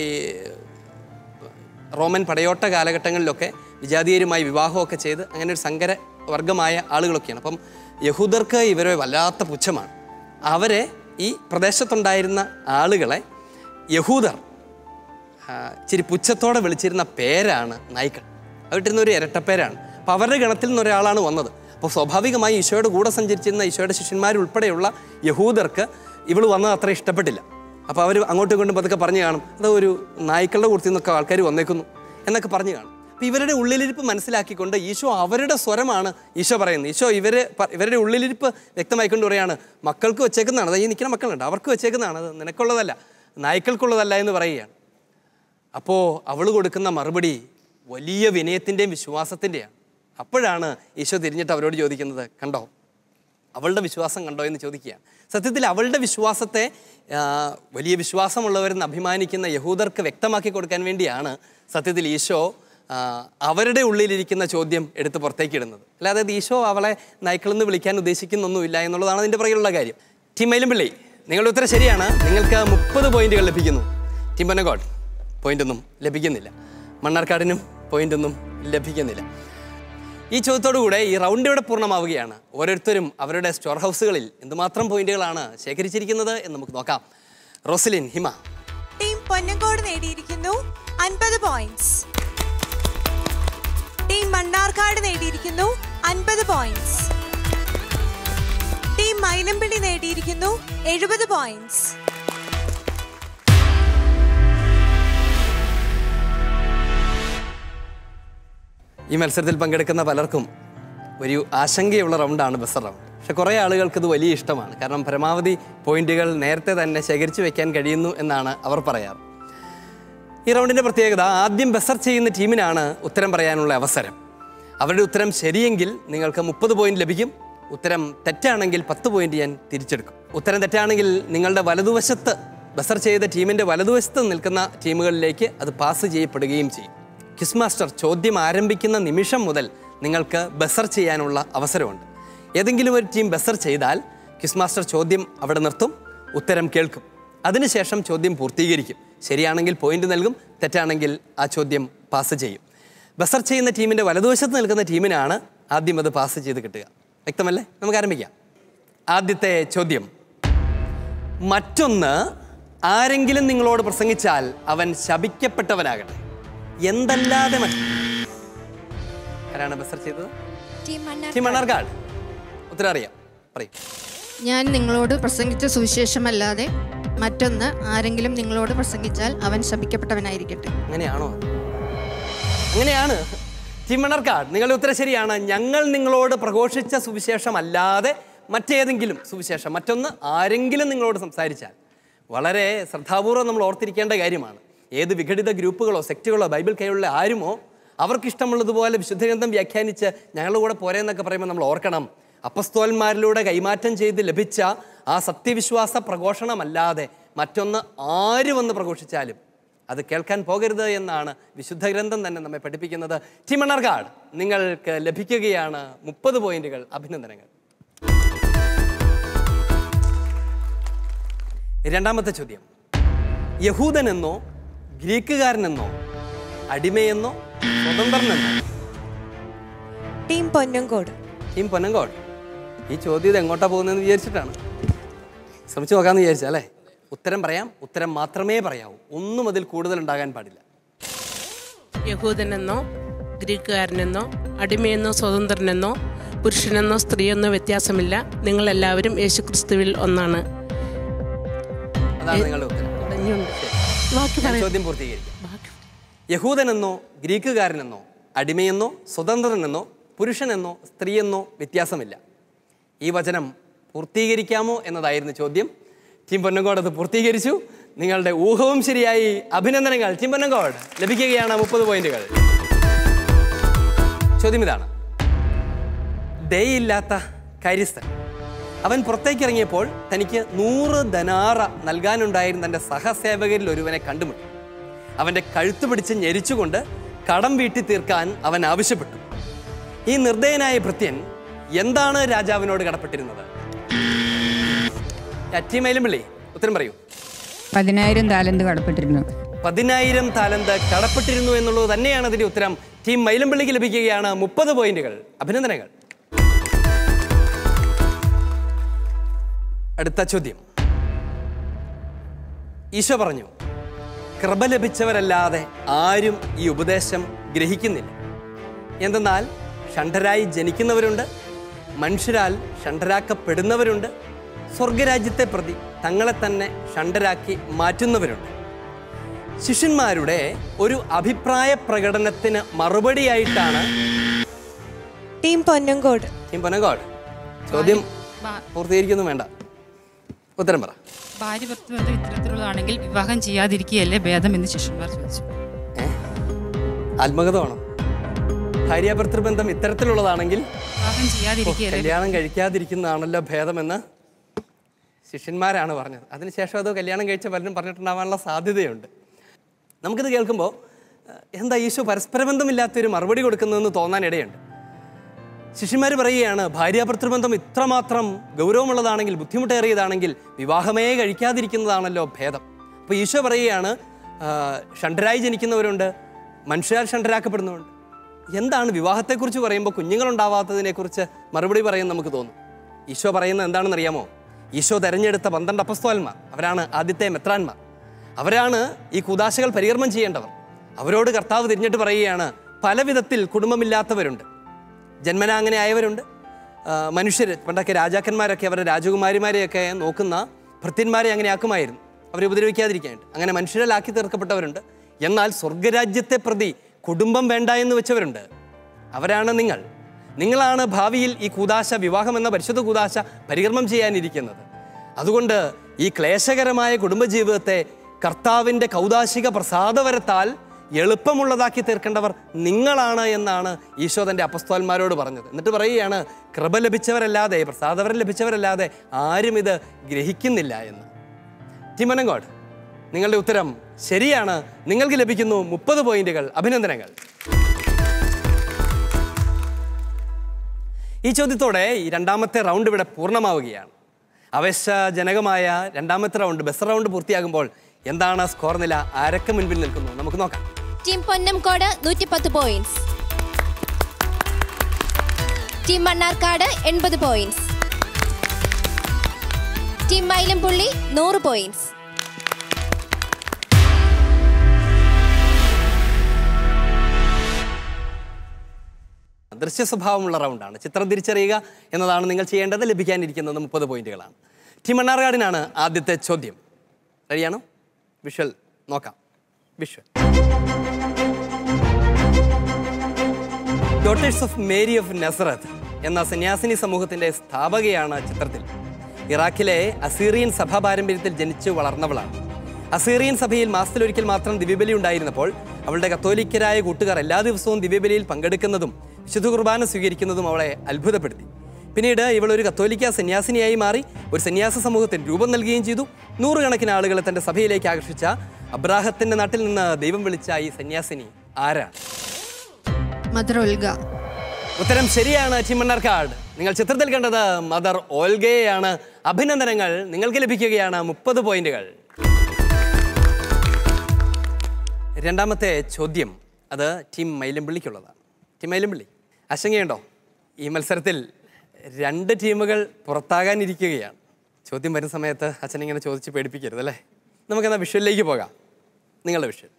റോമൻ പടയോട്ട കാലഘട്ടങ്ങളിലൊക്കെ വിജാതീയരുമായി വിവാഹമൊക്കെ ചെയ്ത് അങ്ങനെ ഒരു സങ്കര വർഗമായ ആളുകളൊക്കെയാണ് അപ്പം യഹൂദർക്ക് ഇവരെ വല്ലാത്ത പുച്ഛമാണ് അവരെ ഈ പ്രദേശത്തുണ്ടായിരുന്ന ആളുകളെ യഹൂദർ ആ, ഇച്ചിരി പുച്ഛത്തോടെ വിളിച്ചിരുന്ന പേരാണ് നായ്ക്കൾ അവരിട്ടിരുന്ന ഒരു ഇരട്ടപ്പേരാണ് അപ്പോൾ അവരുടെ ഗണത്തിൽ നിന്ന് ഒരാളാണ് വന്നത് അപ്പോൾ സ്വാഭാവികമായി ഈശോയുടെ കൂടെ സഞ്ചരിച്ചിരുന്ന ഈശോയുടെ ശിഷ്യന്മാരുൾപ്പെടെയുള്ള യഹൂദർക്ക് ഇവൾ വന്നത് അത്ര ഇഷ്ടപ്പെട്ടില്ല അപ്പോൾ അവർ അങ്ങോട്ടും ഇങ്ങോട്ടും പതുക്കെ പറഞ്ഞു കാണും അത് ഒരു നായ്ക്കളുടെ കൂട്ടത്തിൽ നിന്നൊക്കെ ആൾക്കാർ വന്നേക്കുന്നു എന്നൊക്കെ പറഞ്ഞു കാണും അപ്പോൾ ഇവരുടെ ഉള്ളിലിരിപ്പ് മനസ്സിലാക്കിക്കൊണ്ട് ഈശോ അവരുടെ സ്വരമാണ് ഈശോ പറയുന്നത് ഈശോ ഇവരെ പ- ഇവരുടെ ഉള്ളിലിരിപ്പ് വ്യക്തമായിക്കൊണ്ട് പറയാണ് മക്കൾക്ക് വെച്ചേക്കുന്നതാണ് അത് ഈ നിൽക്കുന്ന മക്കളുണ്ട് അവർക്ക് വെച്ചേക്കുന്നതാണ് അത് നിനക്കുള്ളതല്ല നായ്ക്കൾക്കുള്ളതല്ല എന്ന് പറയുകയാണ് അപ്പോൾ അവൾ കൊടുക്കുന്ന മറുപടി വലിയ വിനയത്തിൻ്റെയും വിശ്വാസത്തിൻ്റെയാണ് അപ്പോഴാണ് ഈശോ തിരിഞ്ഞിട്ട് അവരോട് ചോദിക്കുന്നത് കണ്ടോ അവളുടെ വിശ്വാസം കണ്ടോ എന്ന് ചോദിക്കുകയാണ് സത്യത്തിൽ അവളുടെ വിശ്വാസത്തെ ആ, വലിയ വിശ്വാസമുള്ളവരെന്ന് അഭിമാനിക്കുന്ന യഹൂദർക്ക് വ്യക്തമാക്കി കൊടുക്കാൻ വേണ്ടിയാണ് സത്യത്തിൽ ഈശോ ആ, അവരുടെ ഉള്ളിലിരിക്കുന്ന ചോദ്യം എടുത്ത് പുറത്തേക്ക് ഇടുന്നത് അല്ലാതെ ഇത് ഈശോ അവളെ നൈക്കിളെന്ന് വിളിക്കാൻ ഉദ്ദേശിക്കുന്നൊന്നുമില്ല എന്നുള്ളതാണ് അതിൻ്റെ പുറകിലുള്ള കാര്യം ടീം പിള്ളി നിങ്ങളുടെ ഉത്തരം ശരിയാണ് നിങ്ങൾക്ക് മുപ്പത് പോയിന്റുകൾ ലഭിക്കുന്നു ടീം പനഗോഡ് പോയിന്റ് ഒന്നും ലഭിക്കുന്നില്ല മണ്ണാർക്കാടിനും പോയിന്റ് ഒന്നും ലഭിക്കുന്നില്ല ഈ ചോദ്യത്തോടുകൂടെ ഈ റൗണ്ട് ഇവിടെ പൂർണ്ണമാവുകയാണ് ഓരോരുത്തരും അവരുടെ സ്റ്റോർ ഹൗസുകളിൽ എന്തുമാത്രം പോയിന്റുകളാണ് ശേഖരിച്ചിരിക്കുന്നത് എന്ന് നമുക്ക് നോക്കാം റോസലിൻ ഹിമ ടീം പൊന്നങ്കോട് നേടിയിരിക്കുന്നു അൻപത് പോയിന്റ്സ് ടീം മണ്ണാർക്കാട് നേടിയിരിക്കുന്നു അൻപത് പോയിന്റ്സ് ടീം മൈലമ്പിള്ളി നേടിയിരിക്കുന്നു എഴുപത് പോയിന്റ്സ് ഈ മത്സരത്തിൽ പങ്കെടുക്കുന്ന പലർക്കും ഒരു ആശങ്കയുള്ള റൗണ്ടാണ് ബസർ റൗണ്ട് പക്ഷെ കുറേ ആളുകൾക്ക് ഇത് വലിയ ഇഷ്ടമാണ് കാരണം പരമാവധി പോയിന്റുകൾ നേരത്തെ തന്നെ ശേഖരിച്ചു വെക്കാൻ കഴിയുന്നു എന്നാണ് അവർ പറയാറ് ഈ റൗണ്ടിൻ്റെ പ്രത്യേകത ആദ്യം ബസർ ചെയ്യുന്ന ടീമിനാണ് ഉത്തരം പറയാനുള്ള അവസരം അവരുടെ ഉത്തരം ശരിയെങ്കിൽ നിങ്ങൾക്ക് മുപ്പത് പോയിന്റ് ലഭിക്കും ഉത്തരം തെറ്റാണെങ്കിൽ പത്ത് പോയിന്റ് ഞാൻ തിരിച്ചെടുക്കും ഉത്തരം തെറ്റാണെങ്കിൽ നിങ്ങളുടെ വലതുവശത്ത് ബസർ ചെയ്ത ടീമിൻ്റെ വലതുവശത്ത് നിൽക്കുന്ന ടീമുകളിലേക്ക് അത് പാസ് ചെയ്യപ്പെടുകയും ചെയ്യും ക്വിസ് മാസ്റ്റർ ചോദ്യം ആരംഭിക്കുന്ന നിമിഷം മുതൽ നിങ്ങൾക്ക് ബസർ ചെയ്യാനുള്ള അവസരമുണ്ട് ഏതെങ്കിലും ഒരു ടീം ബസർ ചെയ്താൽ ക്വിസ് മാസ്റ്റർ ചോദ്യം അവിടെ നിർത്തും ഉത്തരം കേൾക്കും അതിനുശേഷം ചോദ്യം പൂർത്തീകരിക്കും ശരിയാണെങ്കിൽ പോയിന്റ് നൽകും തെറ്റാണെങ്കിൽ ആ ചോദ്യം പാസ് ചെയ്യും ബസർ ചെയ്യുന്ന ടീമിൻ്റെ വലതുവശത്ത് നിൽക്കുന്ന ടീമിനാണ് ആദ്യം അത് പാസ് ചെയ്ത് കിട്ടുക വ്യക്തമല്ലേ നമുക്ക് ആരംഭിക്കാം ആദ്യത്തെ ചോദ്യം മറ്റൊന്ന് ആരെങ്കിലും നിങ്ങളോട് പ്രസംഗിച്ചാൽ അവൻ ശപിക്കപ്പെട്ടവനാകട്ടെ എന്തല്ലാതെ മറ്റ് ആരാണ് ബസർ ചെയ്തത് ടീം മണ്ണാർക്കാട് ഉത്തരം അറിയാം പറയും ഞാൻ നിങ്ങളോട് പ്രസംഗിച്ച സുവിശേഷമല്ലാതെ മറ്റൊന്ന് ആരെങ്കിലും നിങ്ങളോട് പ്രസംഗിച്ചാൽ അവൻ ശപിക്കപ്പെട്ടവനായിരിക്കട്ടെ അങ്ങനെയാണോ അങ്ങനെയാണ് ചിമ്മണർക്കാട് നിങ്ങളുടെ ഉത്തരം ശരിയാണ് ഞങ്ങൾ നിങ്ങളോട് പ്രഘോഷിച്ച സുവിശേഷം അല്ലാതെ മറ്റേതെങ്കിലും സുവിശേഷം മറ്റൊന്ന് ആരെങ്കിലും നിങ്ങളോട് സംസാരിച്ചാൽ വളരെ ശ്രദ്ധാപൂർവ്വം നമ്മൾ ഓർത്തിരിക്കേണ്ട കാര്യമാണ് ഏത് വിഘടിത ഗ്രൂപ്പുകളോ സെക്റ്റുകളോ ബൈബിൾ കൈയുള്ള ആരുമോ അവർക്കിഷ്ടമുള്ളതുപോലെ വിശുദ്ധഗ്രന്ഥം വ്യാഖ്യാനിച്ച് ഞങ്ങളുടെ കൂടെ പോരെന്നൊക്കെ പറയുമ്പോൾ നമ്മൾ ഓർക്കണം അപ്പസ്തോന്മാരിലൂടെ കൈമാറ്റം ചെയ്ത് ലഭിച്ച ആ സത്യവിശ്വാസ പ്രഘോഷണമല്ലാതെ മറ്റൊന്ന് ആര് വന്ന് പ്രഘോഷിച്ചാലും അത് കേൾക്കാൻ പോകരുത് എന്നാണ് വിശുദ്ധ ഗ്രന്ഥം തന്നെ നമ്മെ പഠിപ്പിക്കുന്നത് ടിമണർകാട് നിങ്ങൾക്ക് ലഭിക്കുകയാണ് മുപ്പത് പോയിന്റുകൾ അഭിനന്ദനങ്ങൾ രണ്ടാമത്തെ ചോദ്യം യഹൂദനെന്നോ ഗ്രീക്കുകാരനെന്നോ അടിമയെന്നോ സ്വതന്ത്രനെന്നോ ടീം പൊന്നങ്കോട് ടീം പൊന്നങ്കോട് ഈ ചോദ്യം ഇത് എങ്ങോട്ടാ പോകുന്നതെന്ന് വിചാരിച്ചിട്ടാണ് ശ്രമിച്ചു നോക്കാമെന്ന് വിചാരിച്ചാ അല്ലേ ഉത്തരം പറയാം ഉത്തരം മാത്രമേ പറയാവൂ ഒന്നും അതിൽ കൂടുതൽ ഉണ്ടാകാൻ പാടില്ല യഹൂദനെന്നോ ഗ്രീക്കുകാരനെന്നോ അടിമയെന്നോ സ്വതന്ത്രനെന്നോ പുരുഷനെന്നോ സ്ത്രീയെന്നോ വ്യത്യാസമില്ല നിങ്ങളെല്ലാവരും യേശുക്രിസ്തുവിൽ ഒന്നാണ് അതാണ് നിങ്ങളുടെ ഉത്തരം ഞാൻ ചോദ്യം പൂർത്തീകരിക്കാം യഹൂദനെന്നോ ഗ്രീക്കുകാരനെന്നോ അടിമയെന്നോ സ്വതന്ത്രനെന്നോ പുരുഷനെന്നോ സ്ത്രീയെന്നോ വ്യത്യാസമില്ല ഈ വചനം പൂർത്തീകരിക്കാമോ എന്നതായിരുന്നു ചോദ്യം ടീം പൊന്നങ്കോട് അത് പൂർത്തീകരിച്ചു നിങ്ങളുടെ ഊഹവും ശരിയായി അഭിനന്ദനങ്ങൾ ടീം പൊന്നങ്കോട് ലഭിക്കുകയാണ് മുപ്പത് പോയിന്റുകൾ ചോദ്യം ഇതാണ് ദയയില്ലാത്ത കാര്യസ്ഥൻ അവൻ പുറത്തേക്കിറങ്ങിയപ്പോൾ തനിക്ക് നൂറ് ധനാറ നൽകാനുണ്ടായിരുന്ന തൻ്റെ സഹസേവകരിൽ ഒരുവനെ കണ്ടുമുട്ടി അവൻ്റെ കഴുത്ത് പിടിച്ച് ഞെരിച്ചുകൊണ്ട് കടം വീട്ടി തീർക്കാൻ അവൻ ആവശ്യപ്പെട്ടു ഈ നിർദ്ദയനായ ഭൃത്യൻ എന്താണ് രാജാവിനോട് കടപ്പെട്ടിരുന്നത് അറ്റിമയിലും വിളി ഉത്തരം പറയൂ പതിനായിരം താലന്ത് കടപ്പെട്ടിരുന്നു പതിനായിരം താലന്ത് കടപ്പെട്ടിരുന്നു എന്നുള്ളത് തന്നെയാണ് അതിന്റെ ഉത്തരം ടീം മൈലമ്പിള്ളിക്ക് ലഭിക്കുകയാണ് മുപ്പത് പോയിന്റുകൾ അഭിനന്ദനങ്ങൾ അടുത്ത ചോദ്യം ഈശോ പറഞ്ഞു കൃപ ലഭിച്ചവരല്ലാതെ ആരും ഈ ഉപദേശം ഗ്രഹിക്കുന്നില്ല എന്തെന്നാൽ ഷണ്ഡരായി ജനിക്കുന്നവരുണ്ട് മനുഷ്യരാൽ ഷണ്ഡരാക്കപ്പെടുന്നവരുണ്ട് സ്വർഗരാജ്യത്തെ പ്രതി തങ്ങളെ തന്നെ ഷണ്ഡരാക്കി മാറ്റുന്നവരുണ്ട് ശിഷ്യന്മാരുടെ ഒരു അഭിപ്രായ പ്രകടനത്തിന് മറുപടിയായിട്ടാണ് ടീം പൊന്നങ്കോട് ടീം പൊനഗോഡ് ചോദ്യം പൂർത്തീകരിക്കൊന്നും വേണ്ട ഉത്തരം പറ ഭാര്യ ഭർത്തൃബന്ധം ഇത്തരത്തിലുള്ളതാണെങ്കിൽ വിവാഹം ചെയ്യാതിരിക്കുകയല്ലേ ഭേദം എന്ന് ശിഷ്യന്മാർ ചോദിച്ചു ആത്മകഥ വേണം ഭാര്യാഭർത്തൃബന്ധം ഇത്തരത്തിലുള്ളതാണെങ്കിൽ വിവാഹം ചെയ്യാതിരിക്കുകയല്ലേ കല്യാണം കഴിക്കാതിരിക്കുന്നതാണല്ലോ ഭേദമെന്ന് ശിഷ്യന്മാരാണ് പറഞ്ഞത് അതിനുശേഷം അത് കല്യാണം കഴിച്ച പലരും പറഞ്ഞിട്ടുണ്ടാവാനുള്ള സാധ്യതയുണ്ട് നമുക്കിത് കേൾക്കുമ്പോൾ ഏഹ്, എന്താ ഈശോ പരസ്പരബന്ധമില്ലാത്തൊരു മറുപടി കൊടുക്കുന്നതെന്ന് തോന്നാനിടയുണ്ട് ശിഷ്യന്മാർ പറയുകയാണ് ഭാര്യാഭർത്തൃബന്ധം ഇത്രമാത്രം ഗൗരവമുള്ളതാണെങ്കിൽ ബുദ്ധിമുട്ടേറിയതാണെങ്കിൽ വിവാഹമേ കഴിക്കാതിരിക്കുന്നതാണല്ലോ ഭേദം അപ്പോൾ ഈശോ പറയുകയാണ് ആ, ഷണ്ടരായി ജനിക്കുന്നവരുണ്ട് മനുഷ്യരാൽ ഷണ്ടരാക്കപ്പെടുന്നവരുണ്ട് എന്താണ് വിവാഹത്തെക്കുറിച്ച് പറയുമ്പോൾ കുഞ്ഞുങ്ങളുണ്ടാവാത്തതിനെക്കുറിച്ച് മറുപടി പറയുന്നത് നമുക്ക് തോന്നും ഈശോ പറയുന്നത് എന്താണെന്ന് അറിയാമോ ഈശോ തെരഞ്ഞെടുത്ത പന്ത്രണ്ട് അപ്പസ്തോലന്മാർ അവരാണ് ആദ്യത്തെ മെത്രാന്മാർ അവരാണ് ഈ കൂതാശകൾ പരികർമ്മം ചെയ്യേണ്ടവർ അവരോട് കർത്താവ് തിരിഞ്ഞിട്ട് പറയുകയാണ് പല വിധത്തിൽ കുടുംബമില്ലാത്തവരുണ്ട് ജന്മന അങ്ങനെ ആയവരുണ്ട് മനുഷ്യർ പണ്ടൊക്കെ രാജാക്കന്മാരൊക്കെ അവരുടെ രാജകുമാരിമാരെയൊക്കെ നോക്കുന്ന ഭൃത്യന്മാരെ അങ്ങനെ ആക്കുമായിരുന്നു അവരെ ഉപദ്രവിക്കാതിരിക്കാനായിട്ട് അങ്ങനെ മനുഷ്യരിലാക്കി തീർക്കപ്പെട്ടവരുണ്ട് എന്നാൽ സ്വർഗരാജ്യത്തെ പ്രതി കുടുംബം വേണ്ട എന്ന് വെച്ചവരുണ്ട് അവരാണ് നിങ്ങൾ നിങ്ങളാണ് ഭാവിയിൽ ഈ കൂതാശ വിവാഹം എന്ന പരിശുദ്ധ കൂതാശ പരികർമ്മം ചെയ്യാനിരിക്കുന്നത് അതുകൊണ്ട് ഈ ക്ലേശകരമായ കുടുംബജീവിതത്തെ കർത്താവിൻ്റെ കൗതാശിക പ്രസാദവരത്താൽ എളുപ്പമുള്ളതാക്കി തീർക്കേണ്ടവർ നിങ്ങളാണ് എന്നാണ് ഈശോ തൻ്റെ അപ്പസ്തോന്മാരോട് പറഞ്ഞത് എന്നിട്ട് പറയുകയാണ് കൃപ ലഭിച്ചവരല്ലാതെ പ്രസാദവരം ലഭിച്ചവരല്ലാതെ ആരും ഇത് ഗ്രഹിക്കുന്നില്ല എന്ന് ടിമനങ്കോട് നിങ്ങളുടെ ഉത്തരം ശരിയാണ് നിങ്ങൾക്ക് ലഭിക്കുന്നു മുപ്പത് പോയിന്റുകൾ അഭിനന്ദനങ്ങൾ ഈ ചോദ്യത്തോടെ ഈ രണ്ടാമത്തെ റൗണ്ട് ഇവിടെ പൂർണ്ണമാവുകയാണ് ആവേശജനകമായ രണ്ടാമത്തെ റൗണ്ട് ബെസ്റ്റ് റൗണ്ട് പൂർത്തിയാകുമ്പോൾ എന്താണ് സ്കോർ നില ആരൊക്കെ മുൻപിൽ നിൽക്കുന്നു നമുക്ക് നോക്കാം ടീം പൊന്നംകോട് നൂറ്റി പത്ത് പോയിന്റ്സ് ടീം മണ്ണാർക്കാട് എൺപത് പോയിന്റ്സ് ടീം മൈലംപുള്ളി നൂറ് പോയിന്റ്സ് ദൃശ്യ സ്വഭാവമുള്ള റൗണ്ടാണ് ചിത്രം തിരിച്ചറിയുക എന്നതാണ് നിങ്ങൾ ചെയ്യേണ്ടത് ലഭിക്കാനിരിക്കുന്നത് മുപ്പത് പോയിന്റുകളാണ് ടീം മണ്ണാർക്കാടിനാണ് ആദ്യത്തെ ചോദ്യം റെഡിയാണോ വിഷ്വൽ നോക്കാം visual daughters of Mary of Nazareth എന്ന സന്യാസിനി സമൂഹത്തിന്റെ സ്ഥാപകയാണ് ചിത്രത്തിൽ ഇറാഖിലെ അസീറിയൻ സഭാ പാരമ്പര്യത്തിൽ ജനിച്ചു വളർന്നവളാണ് അസീറിയൻ സഭയിൽ മാസത്തിലൊരിക്കൽ മാത്രം ദിവ്യബലി ഉണ്ടായിരുന്നപ്പോൾ അവളുടെ കത്തോലിക്കരായ കൂട്ടുകാർ എല്ലാ ദിവസവും ദിവ്യബലിയിൽ പങ്കെടുക്കുന്നതും വിശുദ്ധ കുർബാന സ്വീകരിക്കുന്നതും അവളെ അത്ഭുതപ്പെടുത്തി പിന്നീട് ഇവൾ ഒരു കത്തോലിക്ക സന്യാസിനിയായി മാറി ഒരു സന്യാസ സമൂഹത്തിന് രൂപം നൽകുകയും ചെയ്തു നൂറുകണക്കിന് ആളുകളെ തന്റെ സഭയിലേക്ക് ആകർഷിച്ച അബ്രാഹത്തിന്റെ നാട്ടിൽ നിന്ന് ദൈവം വിളിച്ച ഈ സന്യാസിനി ആരാണ് മദർ ഒൽഗ ഉത്തരം ശരിയാണ് ചിമ്മണ്ണർക്കാട് നിങ്ങൾ ചിത്രത്തിൽ കണ്ടത് മദർ ഓൽഗയെയാണ് അഭിനന്ദനങ്ങൾ നിങ്ങൾക്ക് ലഭിക്കുകയാണ് മുപ്പത് പോയിന്റുകൾ രണ്ടാമത്തെ ചോദ്യം അത് ടീം മൈലമ്പിള്ളിക്കുള്ളതാണ് ടീം മൈലമ്പിള്ളി ആശങ്കയുണ്ടോ ഈ മത്സരത്തിൽ രണ്ട് ടീമുകൾ പുറത്താകാനിരിക്കുകയാണ് ചോദ്യം വരുന്ന സമയത്ത് അച്ഛൻ ഇങ്ങനെ ചോദിച്ച് പേടിപ്പിക്കരുത് അല്ലേ നമുക്കെന്നാൽ വിഷ്വലിലേക്ക് പോകാം നിങ്ങളുടെ വിഷ്വൽ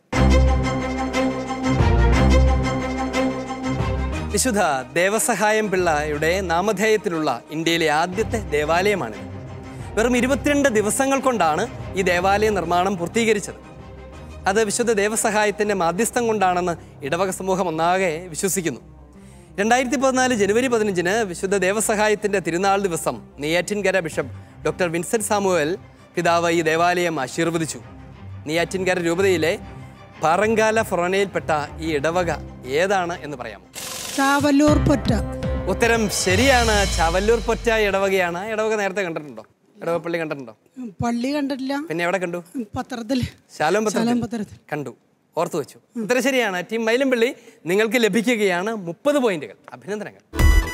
വിശുദ്ധ ദേവസഹായം പിള്ളയുടെ നാമധേയത്തിലുള്ള ഇന്ത്യയിലെ ആദ്യത്തെ ദേവാലയമാണിത് വെറും ഇരുപത്തിരണ്ട് ദിവസങ്ങൾ കൊണ്ടാണ് ഈ ദേവാലയ നിർമ്മാണം പൂർത്തീകരിച്ചത് അത് വിശുദ്ധ ദേവസഹായത്തിൻ്റെ മാധ്യസ്ഥം കൊണ്ടാണെന്ന് ഇടവക സമൂഹം ഒന്നാകെ വിശ്വസിക്കുന്നു രണ്ടായിരത്തി പതിനാല് ജനുവരി പതിനഞ്ചിന് വിശുദ്ധ ദേവസഹായത്തിൻ്റെ തിരുനാൾ ദിവസം Neyyattinkara bishop doctor Vincent Samuel പിതാവ് ഈ ദേവാലയം ആശീർവദിച്ചു നെയ്യാറ്റിൻകര രൂപതയിലെ പാറങ്കാല ഫൊറോനയിൽപ്പെട്ട ഈ ഇടവക ഏതാണ് എന്ന് പറയാമോ ചാവല്ലൂർ പൊറ്റ ഉത്തരം ശരിയാണ് ചാവല്ലൂർ പൊറ്റ ഇടവകയാണ് ആ ഇടവക നേരത്തെ കണ്ടിട്ടുണ്ടോ ഇടവപ്പള്ളി കണ്ടിട്ടുണ്ടോ പള്ളി കണ്ടിട്ടില്ല പിന്നെ എവിടെ കണ്ടു പത്രത്തിൽ ശാലോം ശാലോം പത്രത്തിൽ പത്രത്തിൽ കണ്ടു ഓർത്തു വെച്ചു ഉത്തരം ശരിയാണ് ടീം മൈലംപള്ളി നിങ്ങൾക്ക് ലഭിക്കുകയാണ് മുപ്പത് പോയിന്റുകൾ അഭിനന്ദനങ്ങൾ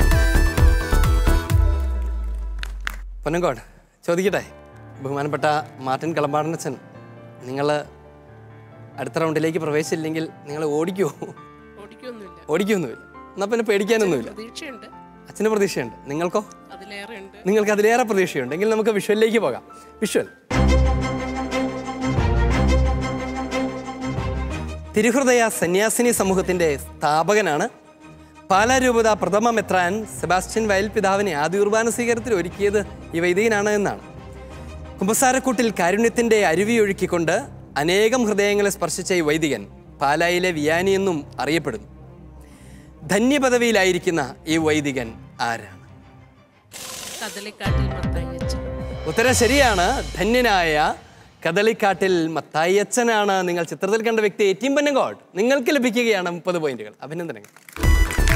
പൊന്നങ്കോട് ചോദിക്കട്ടെ ബഹുമാനപ്പെട്ട മാർട്ടിൻ കളമ്പാടനച്ചൻ നിങ്ങൾ അടുത്ത റൗണ്ടിലേക്ക് പ്രവേശിച്ചില്ലെങ്കിൽ നിങ്ങൾ ഓടിക്കുമോ ഓടിക്കൊന്നുമില്ല ഓടിക്കൊന്നുമില്ല എന്നാൽ പിന്നെ പേടിക്കാനൊന്നുമില്ല പ്രതീക്ഷയുണ്ട് അച്ഛന് പ്രതീക്ഷയുണ്ട് നിങ്ങൾക്കോ അതിലേറെ ഉണ്ട് നിങ്ങൾക്ക് അതിലേറെ പ്രതീക്ഷയുണ്ട് എങ്കിൽ നമുക്ക് വിഷ്വലിലേക്ക് പോകാം വിഷ്വൽ തിരുഹൃദയ സന്യാസിനി സമൂഹത്തിന്റെ സ്ഥാപകനാണ് പാലാരൂപത പ്രഥമ മെത്രാൻ സെബാസ്റ്റ്യൻ വയൽ പിതാവിനെ ആദ്യ കുർബാന സ്വീകരണത്തിൽ ഒരുക്കിയത് ഈ വൈദികനാണ് എന്നാണ് കുമ്പസാരക്കൂട്ടിൽ കാരുണ്യത്തിന്റെ അരുവിയൊഴുക്കിക്കൊണ്ട് അനേകം ഹൃദയങ്ങളെ സ്പർശിച്ച ഈ വൈദികൻ പാലായിലെ വിയാനി എന്നും അറിയപ്പെടുന്നു ധന്യപദവിയിലായിരിക്കുന്ന ഈ വൈദികൻ ആരാണ് കദളിക്കാട്ടിൽ മത്തായിയച്ചൻ ഉത്തരം ശരിയാണ് ധന്യനായ കദളിക്കാട്ടിൽ മത്തായച്ചനാണ് നിങ്ങൾ ചിത്രത്തിൽ കണ്ട വ്യക്തി ടീം പന്നങ്കോട് നിങ്ങൾക്ക് ലഭിക്കുകയാണ് മുപ്പത് പോയിന്റുകൾ അഭിനന്ദനങ്ങൾ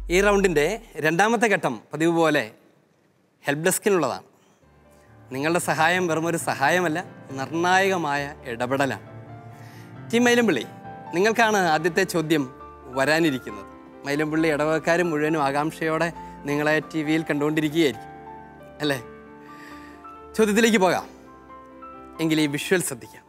ഈ റൗണ്ടിൻ്റെ രണ്ടാമത്തെ ഘട്ടം പതിവ് പോലെ ഹെൽപ്പ് ഡെസ്കിനുള്ളതാണ് നിങ്ങളുടെ സഹായം വെറുമൊരു സഹായമല്ല നിർണായകമായ ഇടപെടലാണ് ടീം മൈലമ്പിള്ളി നിങ്ങൾക്കാണ് ആദ്യത്തെ ചോദ്യം വരാനിരിക്കുന്നത് മൈലമ്പിള്ളി ഇടവകക്കാരും മുഴുവനും ആകാംക്ഷയോടെ നിങ്ങളെ ടി വിയിൽ കണ്ടുകൊണ്ടിരിക്കുകയായിരിക്കും അല്ലേ ചോദ്യത്തിലേക്ക് പോകാം എങ്കിൽ ഈ വിഷ്വൽ ശ്രദ്ധിക്കാം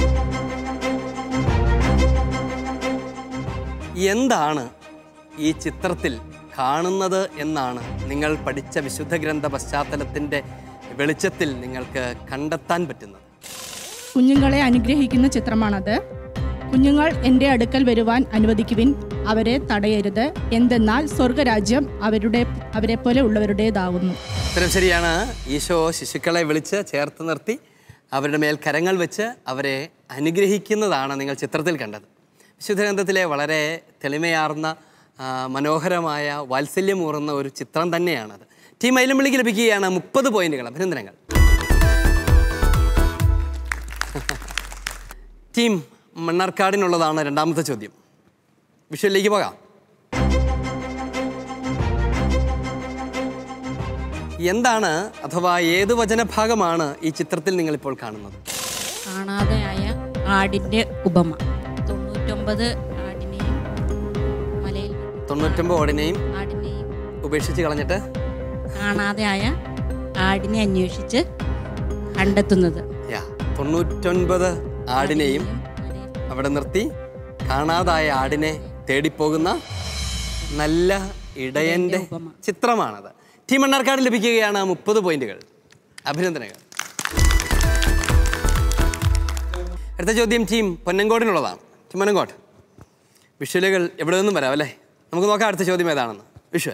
എന്താണ് ഈ ചിത്രത്തിൽ കാണുന്നത് എന്നാണ് നിങ്ങൾ പഠിച്ച വിശുദ്ധ ഗ്രന്ഥ പശ്ചാത്തലത്തിൻ്റെ വെളിച്ചത്തിൽ നിങ്ങൾക്ക് കണ്ടെത്താൻ പറ്റുന്നത് കുഞ്ഞുങ്ങളെ അനുഗ്രഹിക്കുന്ന ചിത്രമാണത് കുഞ്ഞുങ്ങൾ എൻ്റെ അടുക്കൽ വരുവാൻ അനുവദിക്കുവിൻ അവരെ തടയരുത് എന്തെന്നാൽ സ്വർഗരാജ്യം അവരുടെ അവരെ പോലെ ഉള്ളവരുടേതാകുന്നു ഉത്തരം ശരിയാണ് ഈശോ ശിശുക്കളെ വിളിച്ച് ചേർത്ത് നിർത്തി അവരുടെ മേൽ കരങ്ങൾ വെച്ച് അവരെ അനുഗ്രഹിക്കുന്നതാണ് നിങ്ങൾ ചിത്രത്തിൽ കണ്ടത് വിശുദ്ധ ഗ്രന്ഥത്തിലെ വളരെ തെളിമയാർന്ന ആ, മനോഹരമായ വാത്സല്യമൂറുന്ന ഒരു ചിത്രം തന്നെയാണത് ടീം മൈലമ്പിളിക്ക് ലഭിക്കുകയാണ് മുപ്പത് പോയിന്റുകൾ അഭിനന്ദനങ്ങൾ ടീം മണ്ണാർക്കാടിനുള്ളതാണ് രണ്ടാമത്തെ ചോദ്യം വിഷയത്തിലേക്ക് പോകാം എന്താണ് അഥവാ ഏത് വചനഭാഗമാണ് ഈ ചിത്രത്തിൽ നിങ്ങൾ ഇപ്പോൾ കാണുന്നത് കാണാതെയായ ആടിൻ്റെ ഉപമ തൊണ്ണൂറ്റൊമ്പത് ആടിനെയും മലയിൽ തൊണ്ണൂറ്റൊമ്പത് ഓടിനെയും ആടിനെയും ഉപേക്ഷിച്ച് കളഞ്ഞിട്ട് കാണാതെയായ ആടിനെ അന്വേഷിച്ച് കണ്ടെത്തുന്നത് യാ തൊണ്ണൂറ്റൊൻപത് ആടിനെയും അവിടെ നിർത്തി കാണാതായ ആടിനെ തേടിപ്പോകുന്ന നല്ല ഇടയന്റെ ചിത്രമാണത് ടീം മണ്ണാർക്കാട് ലഭിക്കുകയാണ് മുപ്പത് പോയിന്റുകൾ അഭിനന്ദനങ്ങൾ അടുത്ത ചോദ്യം ടീം പൊന്നങ്കോടിനുള്ളതാണ് ടീം പൊന്നങ്കോട്ട് വിഷ്വലുകൾ എവിടെ നിന്നും വരാം അല്ലേ നമുക്ക് നോക്കാം അടുത്ത ചോദ്യം ഏതാണെന്ന് visual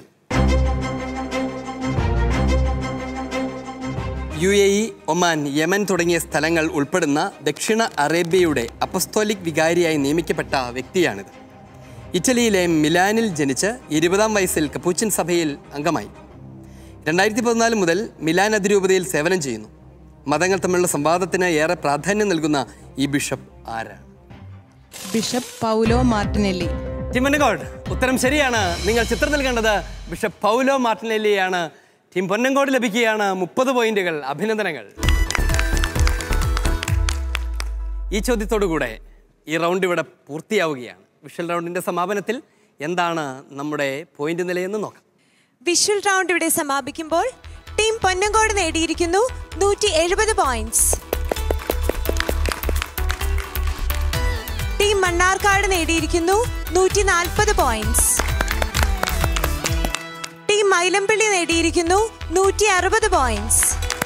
U A E Oman Yemen തുടങ്ങിയ സ്ഥലങ്ങൾ ഉൾപ്പെടുന്ന ദക്ഷിണ അറേബ്യയുടെ അപ്പസ്തോലിക് വികാരിയായി നിയമിക്കപ്പെട്ട വ്യക്തിയാണിത് ഇറ്റലിയിലെ മിലാനിൽ ജനിച്ച് ഇരുപതാം വയസ്സിൽ കപ്പൂച്ചിൻ സഭയിൽ അംഗമായി രണ്ടായിരത്തി പതിനാല് മുതൽ മിലാൻ അതിരൂപതയിൽ സേവനം ചെയ്യുന്നു മതങ്ങൾ തമ്മിലുള്ള സംവാദത്തിന് ഏറെ പ്രാധാന്യം നൽകുന്ന ഈ ബിഷപ്പ് ആരാണ് ബിഷപ്പ് പൗലോ മാർട്ടിനെല്ലി ടിമനഗോഡ് ഉത്തരം ശരിയാണ് നിങ്ങൾ ചിത്രത്തിൽ കണ്ടത് ബിഷപ്പ് പൗലോ മാർട്ടിനെല്ലിയാണ് ടീം പൊന്നങ്കോട് ലഭിക്കുകയാണ് മുപ്പത് പോയിന്റുകൾ അഭിനന്ദനങ്ങൾ ഈ ചോദ്യത്തോടുകൂടെ ഈ റൗണ്ട് ഇവിടെ പൂർത്തിയാവുകയാണ് വിഷ്വൽ റൗണ്ടിന്റെ സമാപനത്തിൽ എന്താണ് നമ്മുടെ പോയിന്റ് നിലയെന്ന് നോക്കാം വിഷ്വൽ റൗണ്ട് ഇവിടെ സമാപിക്കുമ്പോൾ ടീം പൊന്നങ്കോട് നേടിയിരിക്കുന്നു നൂറ്റി എഴുപത് പോയിന്റ്സ് ടീം മണ്ണാർക്കാട് നേടിയിരിക്കുന്നു നൂറ്റി നാൽപ്പത് പോയിന്റ്സ് ടീം മൈലമ്പിള്ളി നേടിയിരിക്കുന്നു നൂറ്റി അറുപത് പോയിന്റ്സ്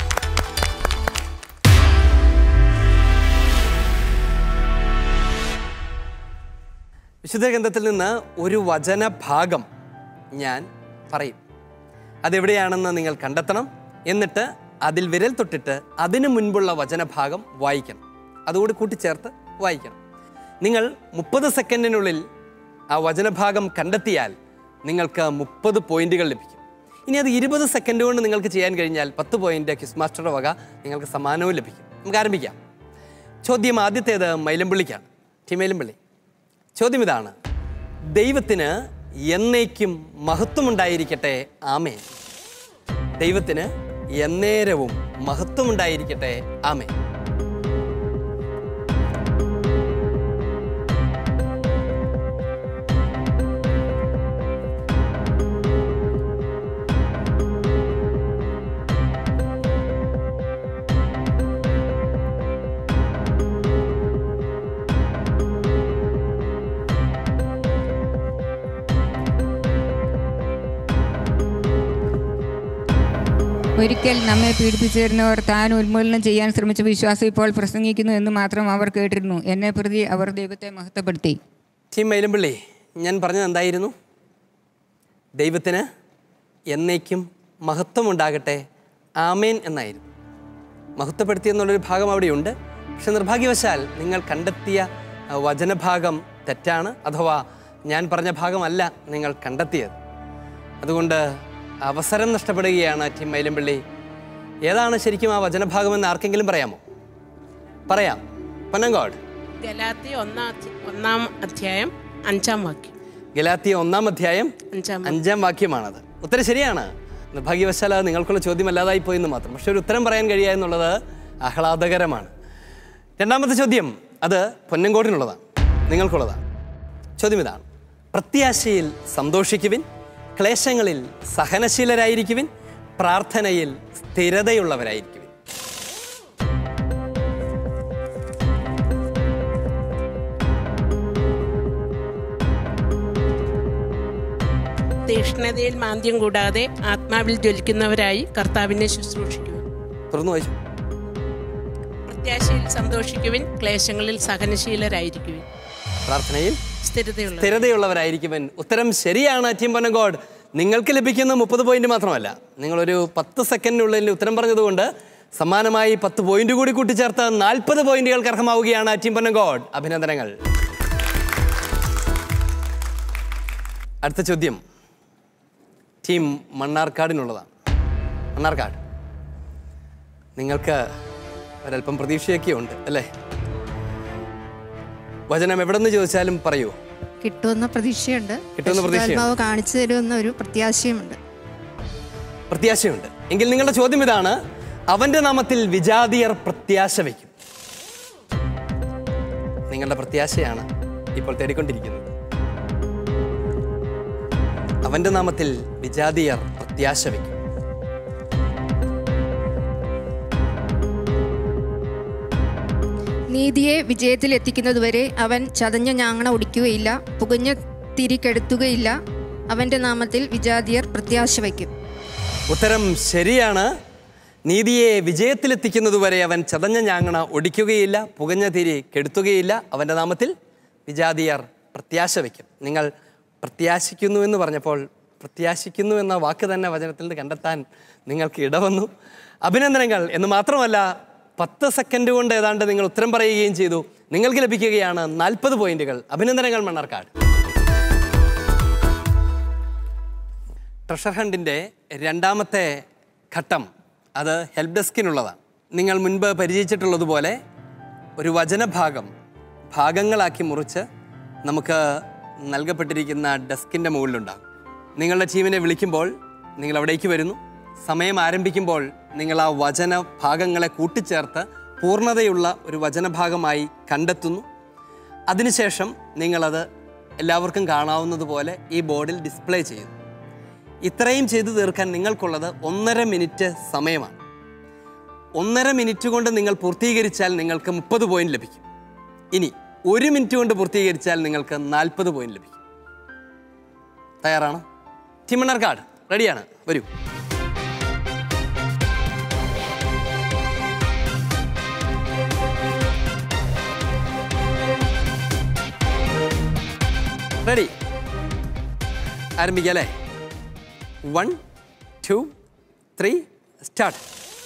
വിശുദ്ധ ഗ്രന്ഥത്തിൽ നിന്ന് ഒരു വചനഭാഗം ഞാൻ പറയും അതെവിടെയാണെന്ന് നിങ്ങൾ കണ്ടെത്തണം എന്നിട്ട് അതിൽ വിരൽ തൊട്ടിട്ട് അതിനു മുൻപുള്ള വചനഭാഗം വായിക്കണം അതുകൂടി കൂട്ടിച്ചേർത്ത് വായിക്കണം നിങ്ങൾ മുപ്പത് സെക്കൻഡിനുള്ളിൽ ആ വചനഭാഗം കണ്ടെത്തിയാൽ നിങ്ങൾക്ക് മുപ്പത് പോയിന്റുകൾ ലഭിക്കും ഇനി അത് ഇരുപത് സെക്കൻഡ് കൊണ്ട് നിങ്ങൾക്ക് ചെയ്യാൻ കഴിഞ്ഞാൽ പത്ത് പോയിന്റ് ക്വിസ് മാസ്റ്ററുടെ വക നിങ്ങൾക്ക് സമ്മാനവും ലഭിക്കും നമുക്ക് ആരംഭിക്കാം ചോദ്യം ആദ്യത്തേത് മൈലമ്പിള്ളിക്കാണ് ടി മൈലമ്പിള്ളി ചോദ്യം ഇതാണ് ദൈവത്തിന് എന്നേക്കും മഹത്വമുണ്ടായിരിക്കട്ടെ ആമേ ദൈവത്തിന് എന്നേരവും മഹത്വമുണ്ടായിരിക്കട്ടെ ആമേ ഒരിക്കൽ നമ്മെ പീഡിപ്പിച്ചിരുന്നവർ താൻ ഉന്മൂലനം ചെയ്യാൻ ശ്രമിച്ച വിശ്വാസം ഇപ്പോൾ പ്രസംഗിക്കുന്നു എന്ന് മാത്രം അവർ കേട്ടിരുന്നു എന്നെ പ്രതി അവർ ദൈവത്തെ മഹത്വപ്പെടുത്തി ടീം മൈലമ്പിള്ളി ഞാൻ പറഞ്ഞത് എന്തായിരുന്നു ദൈവത്തിന് എന്നേക്കും മഹത്വമുണ്ടാകട്ടെ ആമേൻ എന്നായിരുന്നു മഹത്വപ്പെടുത്തി എന്നുള്ളൊരു ഭാഗം അവിടെയുണ്ട് പക്ഷെ നിർഭാഗ്യവശാൽ നിങ്ങൾ കണ്ടെത്തിയ ആ, വചനഭാഗം തെറ്റാണ് അഥവാ ഞാൻ പറഞ്ഞ ഭാഗമല്ല നിങ്ങൾ കണ്ടെത്തിയത് അതുകൊണ്ട് അവസരം നഷ്ടപ്പെടുകയാണ് ടീം മൈലമ്പിള്ളി ഏതാണ് ശരിക്കും ആ വചനഭാഗമെന്ന് ആർക്കെങ്കിലും പറയാമോ പറയാം പൊന്നങ്കോട് ഗലാത്തി ഒന്നാം അധ്യ- ഒന്നാം അധ്യായം അഞ്ചാം വാക്യം ഗലാത്തിയ ഒന്നാം അധ്യായം അഞ്ചാം വാക്യമാണത് ഉത്തരം ശരിയാണ് നിർഭാഗ്യവശാൽ അത് നിങ്ങൾക്കുള്ള ചോദ്യം അല്ലാതായി പോയി എന്ന് മാത്രം പക്ഷെ ഒരു ഉത്തരം പറയാൻ കഴിയുക എന്നുള്ളത് ആഹ്ലാദകരമാണ് രണ്ടാമത്തെ ചോദ്യം അത് പൊന്നങ്കോടിനുള്ളതാണ് നിങ്ങൾക്കുള്ളതാണ് ചോദ്യം ഇതാണ് പ്രത്യാശയിൽ സന്തോഷിക്കുവിൻ ക്ലേശങ്ങളിൽ സഹനശീലരായിരിക്കുവിൻ പ്രാർത്ഥനയിൽ സ്ഥിരതയുള്ളവരായിരിക്കുവിൻ തീഷ്ണതയിൽ മാന്ദ്യം കൂടാതെ ആത്മാവിൽ ജ്വലിക്കുന്നവരായി കർത്താവിനെ ശുശ്രൂഷിക്കുക തുറന്നു വായിച്ചു പ്രത്യാശയിൽ സന്തോഷിക്കുവിൻ ക്ലേശങ്ങളിൽ സഹനശീലരായിരിക്കുവിൻ പ്രാർത്ഥനയിൽ സ്ഥിരതയുള്ള സ്ഥിരതയുള്ളവരായിരിക്കുവൻ ഉത്തരം ശരിയാണ് ടീം പനഗോഡ് നിങ്ങൾക്ക് ലഭിക്കുന്ന മുപ്പത് പോയിന്റ് മാത്രമല്ല നിങ്ങളൊരു പത്ത് സെക്കൻഡിനുള്ളിൽ ഉത്തരം പറഞ്ഞതുകൊണ്ട് സമാനമായി പത്ത് പോയിന്റ് കൂടി കൂട്ടിച്ചേർത്ത് നാൽപ്പത് പോയിന്റുകൾക്ക് അർഹമാവുകയാണ് ടീം പനഗോഡ് അഭിനന്ദനങ്ങൾ അടുത്ത ചോദ്യം ടീം മണ്ണാർക്കാടിനുള്ളതാണ് മണ്ണാർക്കാട് നിങ്ങൾക്ക് ഒരല്പം പ്രതീക്ഷയൊക്കെ ഉണ്ട് അല്ലേ വചനം എവിടെ നിന്ന് ചോദിച്ചാലും പറയൂ കിട്ടുമെന്ന പ്രതീക്ഷയുണ്ട് കിട്ടുമെന്ന പ്രതീക്ഷയുണ്ട്. പരിശുദ്ധാത്മാവ് കാണിച്ചു തരുമെന്ന ഒരു പ്രത്യാശയുമുണ്ട് പ്രത്യാശയുണ്ട് എങ്കിൽ നിങ്ങളുടെ ചോദ്യം ഇതാണ് അവന്റെ നാമത്തിൽ വിജാതിയർ പ്രത്യാശ വയ്ക്കും നിങ്ങളുടെ പ്രത്യാശയാണ് ഇപ്പോൾ തേടിക്കൊണ്ടിരിക്കുന്നത് അവന്റെ നാമത്തിൽ വിജാതിയർ പ്രത്യാശ വയ്ക്കും നീതിയെ വിജയത്തിൽ എത്തിക്കുന്നതുവരെ അവൻ ചതഞ്ഞ ഞാങ്ങണ ഒടിക്കുകയില്ല പുകഞ്ഞ തിരി കെടുത്തുകയില്ല അവന്റെ നാമത്തിൽ വിജാതിയർ പ്രത്യാശ വയ്ക്കും ഉത്തരം ശരിയാണ് നീതിയെ വിജയത്തിലെത്തിക്കുന്നതുവരെ അവൻ ചതഞ്ഞ ഞാങ്ങണ ഒടിക്കുകയില്ല പുകഞ്ഞ തിരി കെടുത്തുകയില്ല അവൻ്റെ നാമത്തിൽ വിജാതിയർ പ്രത്യാശ വയ്ക്കും നിങ്ങൾ പ്രത്യാശിക്കുന്നു എന്ന് പറഞ്ഞപ്പോൾ പ്രത്യാശിക്കുന്നു എന്ന വാക്ക് തന്നെ വചനത്തിൽ നിന്ന് കണ്ടെത്താൻ നിങ്ങൾക്ക് ഇടവന്നു അഭിനന്ദനങ്ങൾ എന്ന് മാത്രമല്ല പത്ത് സെക്കൻഡ് കൊണ്ട് ഏതാണ്ട് നിങ്ങൾ ഉത്തരം പറയുകയും ചെയ്തു നിങ്ങൾക്ക് ലഭിക്കുകയാണ് നാൽപ്പത് പോയിന്റുകൾ അഭിനന്ദനങ്ങൾ മണ്ണാർക്കാട് ട്രഷർ ഹണ്ടിൻ്റെ രണ്ടാമത്തെ ഘട്ടം അത് ഹെൽപ്പ് ഡെസ്കിനുള്ളതാണ് നിങ്ങൾ മുൻപ് പരിചയിച്ചിട്ടുള്ളതുപോലെ ഒരു വചനഭാഗം ഭാഗങ്ങളാക്കി മുറിച്ച് നമുക്ക് നൽകപ്പെട്ടിരിക്കുന്ന ഡെസ്കിൻ്റെ മുകളിലുണ്ടാകും നിങ്ങളുടെ ടീമിനെ വിളിക്കുമ്പോൾ നിങ്ങൾ അവിടേക്ക് വരുന്നു സമയം ആരംഭിക്കുമ്പോൾ നിങ്ങൾ ആ വചന ഭാഗങ്ങളെ കൂട്ടിച്ചേർത്ത് പൂർണ്ണതയുള്ള ഒരു വചനഭാഗമായി കണ്ടെത്തുന്നു അതിനുശേഷം നിങ്ങളത് എല്ലാവർക്കും കാണാവുന്നതുപോലെ ഈ ബോർഡിൽ ഡിസ്പ്ലേ ചെയ്യുന്നു ഇത്രയും ചെയ്തു തീർക്കാൻ നിങ്ങൾക്കുള്ളത് ഒന്നര മിനിറ്റ് സമയമാണ് ഒന്നര മിനിറ്റ് കൊണ്ട് നിങ്ങൾ പൂർത്തീകരിച്ചാൽ നിങ്ങൾക്ക് മുപ്പത് പോയിന്റ് ലഭിക്കും ഇനി ഒരു മിനിറ്റ് കൊണ്ട് പൂർത്തീകരിച്ചാൽ നിങ്ങൾക്ക് നാൽപ്പത് പോയിന്റ് ലഭിക്കും തയ്യാറാണോ ടിമണർക്കാട് റെഡിയാണ് വരൂ റെഡി ആരംഭിക്കാം അല്ലേ വൺ ടു ത്രീ സ്റ്റാർട്ട്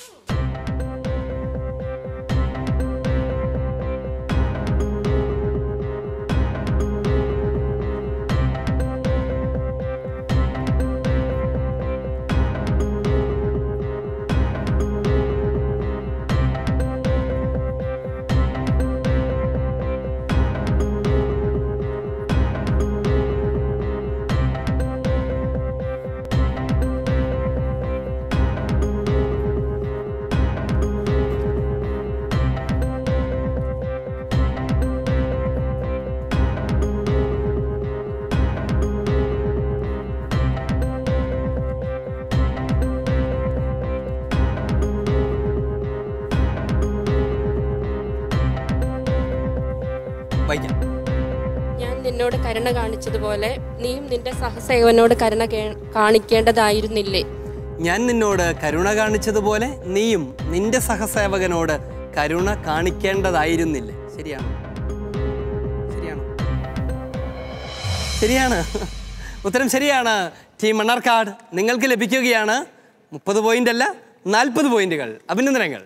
വായിക്കാം ഞാൻ നിന്നോട് കരുണ കാണിച്ചതുപോലെ നീയും നിന്റെ സഹസേവനോട് കരുണ കേ- കാണിക്കേണ്ടതായിരുന്നില്ലേ ഞാൻ നിന്നോട് കരുണ കാണിച്ചതുപോലെ നീയും നിന്റെ സഹസേവകനോട് കരുണ കാണിക്കേണ്ടതായിരുന്നില്ലേ ശരിയാണോ ശരിയാണോ ശരിയാണ് ഉത്തരം ശരിയാണ് ടീം മണ്ണാർക്കാട് നിങ്ങൾക്ക് ലഭിക്കുകയാണ് മുപ്പത് പോയിന്റ് അല്ല നാൽപ്പത് പോയിന്റുകൾ അഭിനന്ദനങ്ങൾ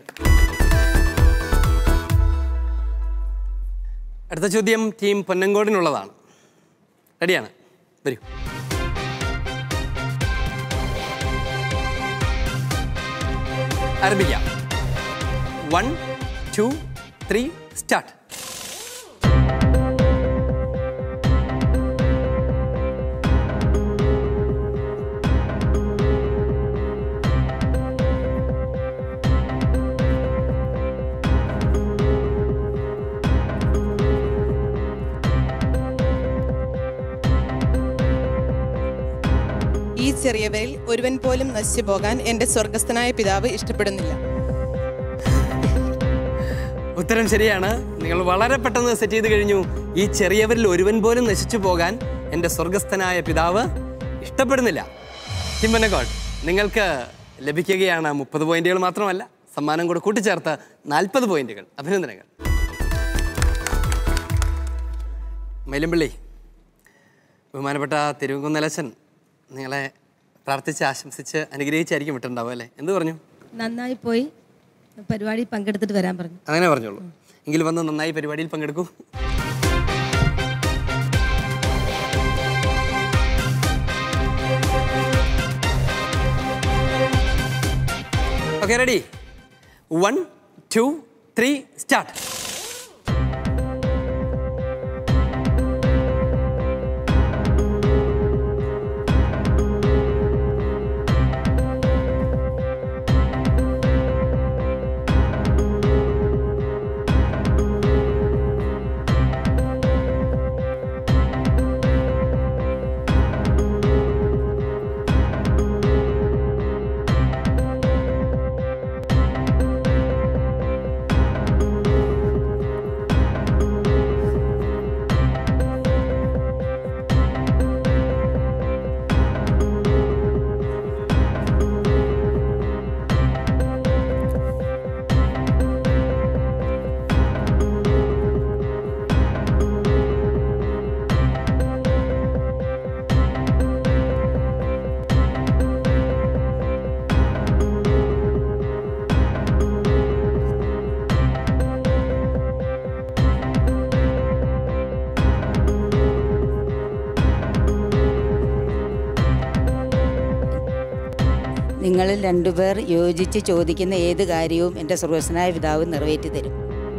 അടുത്ത ചോദ്യം ടീം പൊന്നങ്കോടിനുള്ളതാണ് റെഡിയാണ് വരൂ ആരംഭിക്കാം വൺ ടു ത്രീ സ്റ്റാർട്ട് ചെറിയവരിൽ ഒരുവൻ പോലും നശിച്ചു പോകാൻ എൻ്റെ സ്വർഗസ്ഥനായ പിതാവ് ഇഷ്ടപ്പെടുന്നില്ല ഉത്തരം ശരിയാണ് നിങ്ങൾ വളരെ പെട്ടെന്ന് സെറ്റ് ചെയ്ത് കഴിഞ്ഞു ഈ ചെറിയവരിൽ ഒരുവൻ പോലും നശിച്ചു പോകാൻ എൻ്റെ സ്വർഗസ്ഥനായ പിതാവ് ഇഷ്ടപ്പെടുന്നില്ല ടിമ്പനക്കോട്ട് നിങ്ങൾക്ക് ലഭിക്കുകയാണ് മുപ്പത് പോയിന്റുകൾ മാത്രമല്ല സമ്മാനം കൂടെ കൂട്ടിച്ചേർത്ത് നാൽപ്പത് പോയിന്റുകൾ അഭിനന്ദനങ്ങൾ മൈലമ്പിള്ളി ബഹുമാനപ്പെട്ട തിരുവങ്കുന്നലച്ചൻ നിങ്ങളെ പ്രാർത്ഥിച്ച് ആശംസിച്ച് അനുഗ്രഹിച്ചായിരിക്കും വിട്ടിട്ടുണ്ടാവും അല്ലേ എന്ത് പറഞ്ഞു നന്നായി പോയി പരിപാടി പങ്കെടുത്തിട്ട് വരാൻ പറഞ്ഞു അങ്ങനെ പറഞ്ഞോളൂ എങ്കിൽ വന്ന് നന്നായി പരിപാടിയിൽ പങ്കെടുക്കൂ okay ready one two three start നിങ്ങളിൽ രണ്ടുപേർ യോജിച്ച് ചോദിക്കുന്ന ഏത് കാര്യവും എൻ്റെ സർവസ്വനായ പിതാവ് നിറവേറ്റി തരും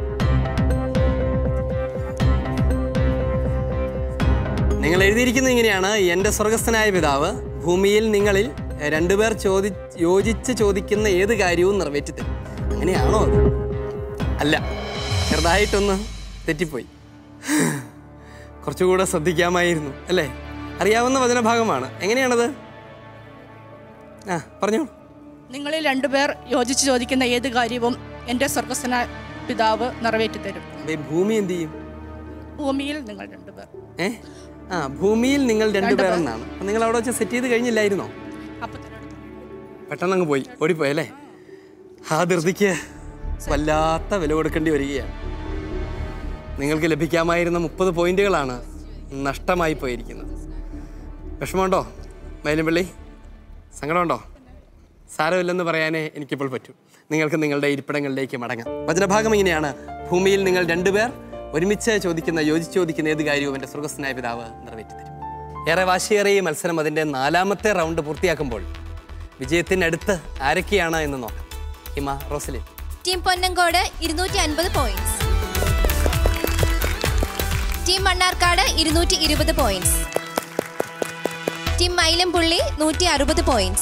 നിങ്ങൾ എഴുതിയിരിക്കുന്നത് ഇങ്ങനെയാണ് എൻ്റെ സ്വർഗസ്ഥനായ പിതാവ് ഭൂമിയിൽ നിങ്ങളിൽ രണ്ടുപേർ ചോദി യോജിച്ച് ചോദിക്കുന്ന ഏത് കാര്യവും നിറവേറ്റി തരും അങ്ങനെയാണോ അത് അല്ല ചെറുതായിട്ടൊന്ന് തെറ്റിപ്പോയി കുറച്ചുകൂടെ ശ്രദ്ധിക്കാമായിരുന്നു അല്ലേ അറിയാവുന്ന വചനഭാഗമാണ് എങ്ങനെയാണത് ആ പറഞ്ഞോ നിങ്ങളിൽ രണ്ടുപേർ യോജിച്ച് ചോദിക്കുന്ന ഏത് കാര്യവും എൻ്റെ സ്വർഗസ്വന പിതാവ് നിറവേറ്റി തരും അപ്പൊ ഈ ഭൂമി എന്ത് ചെയ്യും ഭൂമിയിൽ നിങ്ങൾ രണ്ടുപേർ ഏ ആ ഭൂമിയിൽ നിങ്ങൾ രണ്ടുപേർ രണ്ടുപേർ. എന്നാണ് അപ്പൊ നിങ്ങൾ അവിടെ വെച്ച് സെറ്റ് ചെയ്ത് കഴിഞ്ഞില്ലായിരുന്നോ അപ്പൊ തന്നെ പെട്ടെന്ന് അങ്ങ് പോയി ഓടിപ്പോയി അല്ലേ ആ ധൃതിക്ക് വല്ലാത്ത വില കൊടുക്കേണ്ടി വരികയാണ് നിങ്ങൾക്ക് ലഭിക്കാമായിരുന്ന മുപ്പത് പോയിന്റുകളാണ് നഷ്ടമായി പോയിരിക്കുന്നത് വിഷമമുണ്ടോ മൈലമ്പള്ളി സങ്കടമുണ്ടോ സാരമില്ലെന്ന് പറയാനേ എനിക്കിപ്പോൾ പറ്റൂ നിങ്ങൾക്ക് നിങ്ങളുടെ ഇരിപ്പിടങ്ങളിലേക്ക് മടങ്ങാം വചനഭാഗം ഇങ്ങനെയാണ് ഭൂമിയിൽ നിങ്ങൾ രണ്ടുപേർ ഒരുമിച്ച് ചോദിക്കുന്ന യോജിച്ച് ചോദിക്കുന്ന ഏത് കാര്യവും എൻ്റെ സ്വർഗസ്നായ പിതാവ് നിറവേറ്റി തരും ഏറെ വാശിയേറിയ ഈ മത്സരം അതിൻ്റെ നാലാമത്തെ റൗണ്ട് പൂർത്തിയാക്കുമ്പോൾ വിജയത്തിനടുത്ത് ആരൊക്കെയാണ് എന്ന് നോക്കാം ഹിമ റോസലിൻ ടീം പൊന്നങ്കോട് ഇരുന്നൂറ്റി അൻപത് പോയിന്റ്സ് ടീം മണ്ണാർക്കാട് ഇരുന്നൂറ്റി ഇരുപത് പോയിന്റ്സ് ടീം മൈലംപുള്ളി നൂറ്റി അറുപത് പോയിന്റ്സ്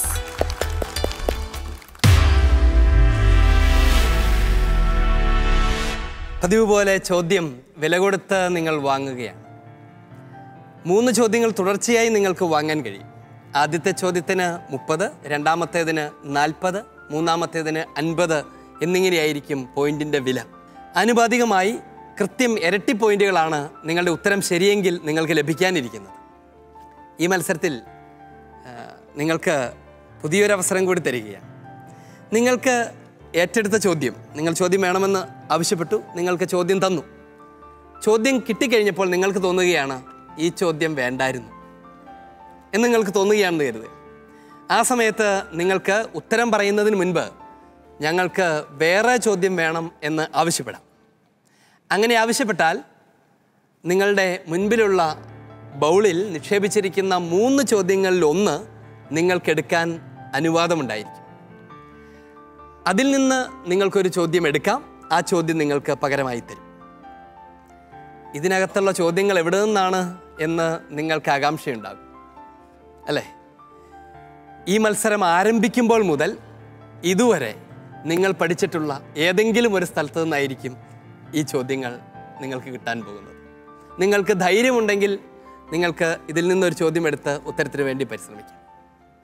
പതിവ് പോലെ ചോദ്യം വില കൊടുത്ത് നിങ്ങൾ വാങ്ങുകയാണ് മൂന്ന് ചോദ്യങ്ങൾ തുടർച്ചയായി നിങ്ങൾക്ക് വാങ്ങാൻ കഴിയും ആദ്യത്തെ ചോദ്യത്തിന് മുപ്പത് രണ്ടാമത്തേതിന് നാൽപ്പത് മൂന്നാമത്തേതിന് അൻപത് എന്നിങ്ങനെയായിരിക്കും പോയിന്റിന്റെ വില ആനുപാതികമായി കൃത്യം ഇരട്ടി പോയിന്റുകളാണ് നിങ്ങളുടെ ഉത്തരം ശരിയെങ്കിൽ നിങ്ങൾക്ക് ലഭിക്കാനിരിക്കുന്നത് ഈ മത്സരത്തിൽ ആ, നിങ്ങൾക്ക് പുതിയൊരു അവസരം കൂടി തരികയാണ് നിങ്ങൾക്ക് ഏറ്റെടുത്ത ചോദ്യം നിങ്ങൾ ചോദ്യം വേണമെന്ന് ആവശ്യപ്പെട്ടു നിങ്ങൾക്ക് ചോദ്യം തന്നു ചോദ്യം കിട്ടിക്കഴിഞ്ഞപ്പോൾ നിങ്ങൾക്ക് തോന്നുകയാണ് ഈ ചോദ്യം വേണ്ടായിരുന്നു എന്ന് നിങ്ങൾക്ക് തോന്നുകയാണെന്ന് കരുതുക ആ സമയത്ത് നിങ്ങൾക്ക് ഉത്തരം പറയുന്നതിന് മുൻപ് ഞങ്ങൾക്ക് വേറെ ചോദ്യം വേണം എന്ന് ആവശ്യപ്പെടാം അങ്ങനെ ആവശ്യപ്പെട്ടാൽ നിങ്ങളുടെ മുൻപിലുള്ള ബൗളിൽ നിക്ഷേപിച്ചിരിക്കുന്ന മൂന്ന് ചോദ്യങ്ങളിൽ ഒന്ന് നിങ്ങൾക്കെടുക്കാൻ അനുവാദമുണ്ടായിരിക്കും അതിൽ നിന്ന് നിങ്ങൾക്കൊരു ചോദ്യം എടുക്കാം ആ ചോദ്യം നിങ്ങൾക്ക് പകരമായി തരും ഇതിനകത്തുള്ള ചോദ്യങ്ങൾ എവിടെ നിന്നാണ് എന്ന് നിങ്ങൾക്ക് ആകാംക്ഷയുണ്ടാകും അല്ലേ ഈ മത്സരം ആരംഭിക്കുമ്പോൾ മുതൽ ഇതുവരെ നിങ്ങൾ പഠിച്ചിട്ടുള്ള ഏതെങ്കിലും ഒരു സ്ഥലത്ത് നിന്നായിരിക്കും ഈ ചോദ്യങ്ങൾ നിങ്ങൾക്ക് കിട്ടാൻ പോകുന്നത് നിങ്ങൾക്ക് ധൈര്യമുണ്ടെങ്കിൽ നിങ്ങൾക്ക് ഇതിൽ നിന്നൊരു ചോദ്യം എടുത്ത് ഉത്തരത്തിന് വേണ്ടി പരിശ്രമിക്കാം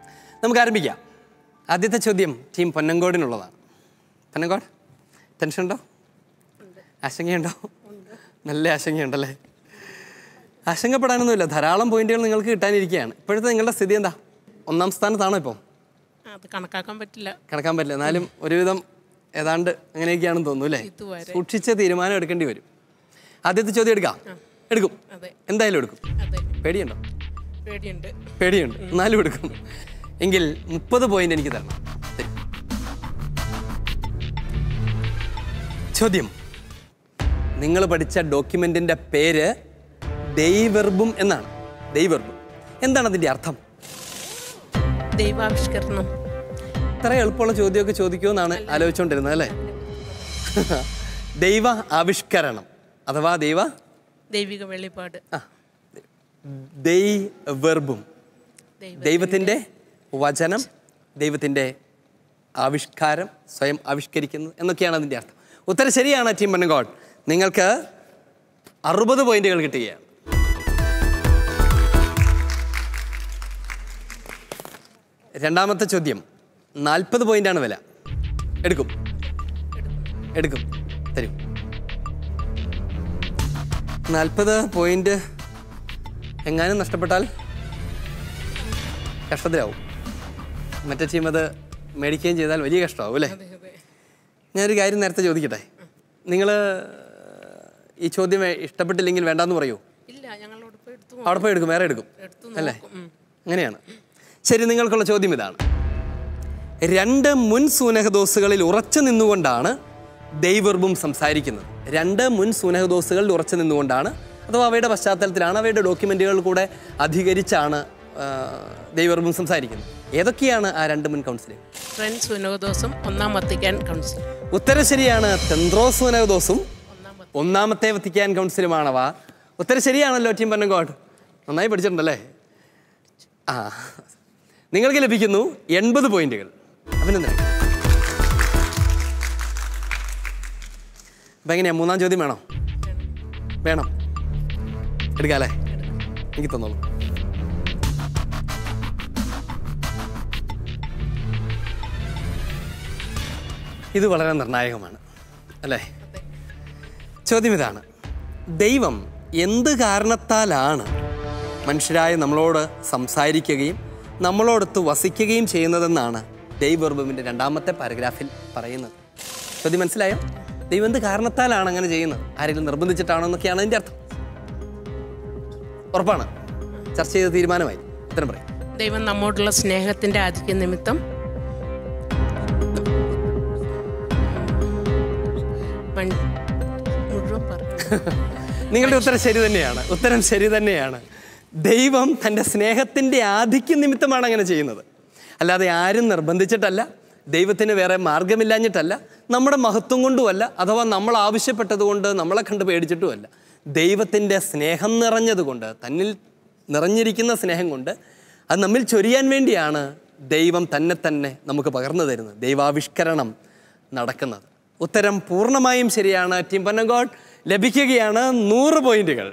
നമുക്ക് ആരംഭിക്കാം ആദ്യത്തെ ചോദ്യം ടീം പൊന്നങ്കോടിനുള്ളതാണ് പൊന്നങ്കോട് ടെൻഷൻ ഉണ്ടോ ആശങ്കയുണ്ടോ നല്ല ആശങ്കയുണ്ടല്ലേ ആശങ്കപ്പെടാനൊന്നുമില്ല ധാരാളം പോയിന്റുകൾ നിങ്ങൾക്ക് കിട്ടാനിരിക്കുകയാണ് ഇപ്പോഴത്തെ നിങ്ങളുടെ സ്ഥിതി എന്താ ഒന്നാം സ്ഥാനത്താണോ ഇപ്പോൾ അത് കണക്കാക്കാൻ പറ്റില്ല കണക്കാൻ പറ്റില്ല എന്നാലും ഒരുവിധം ഏതാണ്ട് അങ്ങനെയൊക്കെയാണെന്ന് തോന്നുന്നു അല്ലേ ഇതുവരെ. സൂക്ഷിച്ച തീരുമാനം എടുക്കേണ്ടി വരും ആദ്യത്തെ ചോദ്യം എടുക്കാം എടുക്കും അതെ. എന്തായാലും എടുക്കും അതെ പേടിയുണ്ടോ പേടിയുണ്ട് പേടിയുണ്ട് എന്നാലും എടുക്കും എങ്കിൽ മുപ്പത് പോയിന്റ് എനിക്ക് തരണം തരും. ചോദ്യം നിങ്ങൾ പഠിച്ച ഡോക്യുമെന്റിന്റെ പേര് ദൈവർബും എന്നാണ് ദൈവർബും എന്താണ് അതിന്റെ അർത്ഥം ദൈവാവിഷ്കരണം ഇത്ര എളുപ്പമുള്ള ചോദ്യമൊക്കെ ചോദിക്കുമെന്നാണ് ആലോചിച്ചുകൊണ്ടിരുന്നത് അല്ലേ ദൈവ ആവിഷ്കരണം അഥവാ ദൈവ ദൈവിക വെളിപ്പാട് ദൈവർബും ദൈവത്തിൻ്റെ വചനം ദൈവത്തിൻ്റെ ആവിഷ്കാരം സ്വയം ആവിഷ്കരിക്കുന്നത് എന്നൊക്കെയാണ് അതിൻ്റെ അർത്ഥം ഉത്തരം ശരിയാണ് ടീം മണ്ണങ്കോട് നിങ്ങൾക്ക് അറുപത് പോയിന്റുകൾ കിട്ടുകയാണ് രണ്ടാമത്തെ ചോദ്യം നാൽപ്പത് പോയിന്റാണ് വില എടുക്കും എടുക്കും തരും നാൽപ്പത് പോയിന്റ് എങ്ങാനും നഷ്ടപ്പെട്ടാൽ കഷ്ടത്തിലാവും മറ്റേ ടീം അത് മേടിക്കുകയും ചെയ്താൽ വലിയ കഷ്ടമാവും അല്ലേ ഞാനൊരു കാര്യം നേരത്തെ ചോദിക്കട്ടെ നിങ്ങൾ ഈ ചോദ്യം ഇഷ്ടപ്പെട്ടില്ലെങ്കിൽ വേണ്ടാന്ന് പറയൂ ഇല്ല ഞങ്ങളോട് പോയി എടുത്തു അവിടെ പോയി എടുക്കും വേറെ എടുക്കും അല്ലേ അങ്ങനെയാണ് ശരി നിങ്ങൾക്കുള്ള ചോദ്യം ഇതാണ് രണ്ട് മുൻ സൂനഹദോസുകളിൽ ഉറച്ചു നിന്നുകൊണ്ടാണ് ദൈവർബും സംസാരിക്കുന്നത് രണ്ട് മുൻ സൂനഹദോസുകളിൽ ഉറച്ചു നിന്നുകൊണ്ടാണ് അഥവാ അവയുടെ പശ്ചാത്തലത്തിലാണ് അവയുടെ ഡോക്യുമെന്റുകൾ കൂടെ അധികരിച്ചാണ് ആ, ദൈവർബും സംസാരിക്കുന്നത് ഏതൊക്കെയാണ് ആ രണ്ട് മുൻ കൗൺസിലുകൾ ഫ്രണ്ട്സ് സുനോദോസും ഒന്നാം വത്തിക്കാൻ കൗൺസിൽ ഉത്തരം ശരിയാണ് തെന്ത്രോസ് സൂനഹദോസും ഒന്നാമത്തെ വത്തിക്കാൻ കൗൺസിലുമാണവ ഉത്തരം ശരിയാണല്ലോ ടീം പന്നങ്കോട് നന്നായി പഠിച്ചിട്ടുണ്ടല്ലേ ആ നിങ്ങൾക്ക് ലഭിക്കുന്നു എൺപത് പോയിന്റുകൾ അഭിനന്ദനം അപ്പം എങ്ങനെയാ മൂന്നാം ചോദ്യം വേണോ വേണം എടുക്കാല്ലേ എനിക്ക് തന്നോളൂ ഇത് വളരെ നിർണായകമാണ് അല്ലേ ചോദ്യം ഇതാണ് ദൈവം എന്ത് കാരണത്താലാണ് മനുഷ്യരായ നമ്മളോട് സംസാരിക്കുകയും നമ്മളോടൊത്ത് വസിക്കുകയും ചെയ്യുന്നതെന്നാണ് ദൈവർബമിൻ്റെ രണ്ടാമത്തെ പാരഗ്രാഫിൽ പറയുന്നത് ചോദ്യം മനസ്സിലായോ ദൈവം എന്ത് കാരണത്താലാണ് അങ്ങനെ ചെയ്യുന്നത് ആരെങ്കിലും നിർബന്ധിച്ചിട്ടാണോ എന്നൊക്കെയാണ് അതിൻ്റെ അർത്ഥം ഉറപ്പാണ് ചർച്ച ചെയ്ത തീരുമാനമായി ഉത്തരം പറയും ദൈവം നമ്മോടുള്ള സ്നേഹത്തിന്റെ ആധിക്യ നിമിത്തം മൺ- മുഴുവൻ പറഞ്ഞു നിങ്ങളുടെ ഉത്തരം ശരി തന്നെയാണ് ഉത്തരം ശരി തന്നെയാണ് ദൈവം തൻ്റെ സ്നേഹത്തിൻ്റെ ആധിക്യം നിമിത്തമാണ് അങ്ങനെ ചെയ്യുന്നത് അല്ലാതെ ആരും നിർബന്ധിച്ചിട്ടല്ല ദൈവത്തിന് വേറെ മാർഗമില്ലാഞ്ഞിട്ടല്ല നമ്മുടെ മഹത്വം കൊണ്ടുമല്ല അഥവാ നമ്മൾ ആവശ്യപ്പെട്ടതുകൊണ്ട് നമ്മളെ കണ്ട് പേടിച്ചിട്ടുമല്ല ദൈവത്തിൻ്റെ സ്നേഹം നിറഞ്ഞതുകൊണ്ട് തന്നിൽ നിറഞ്ഞിരിക്കുന്ന സ്നേഹം കൊണ്ട് അത് നമ്മിൽ ചൊരിയാൻ വേണ്ടിയാണ് ദൈവം തന്നെ തന്നെ നമുക്ക് പകർന്നു തരുന്നത് ദൈവാവിഷ്കരണം നടക്കുന്നത് ഉത്തരം പൂർണ്ണമായും ശരിയാണ് ടീം പന്നങ്കോട് ലഭിക്കുകയാണ് നൂറ് പോയിന്റുകൾ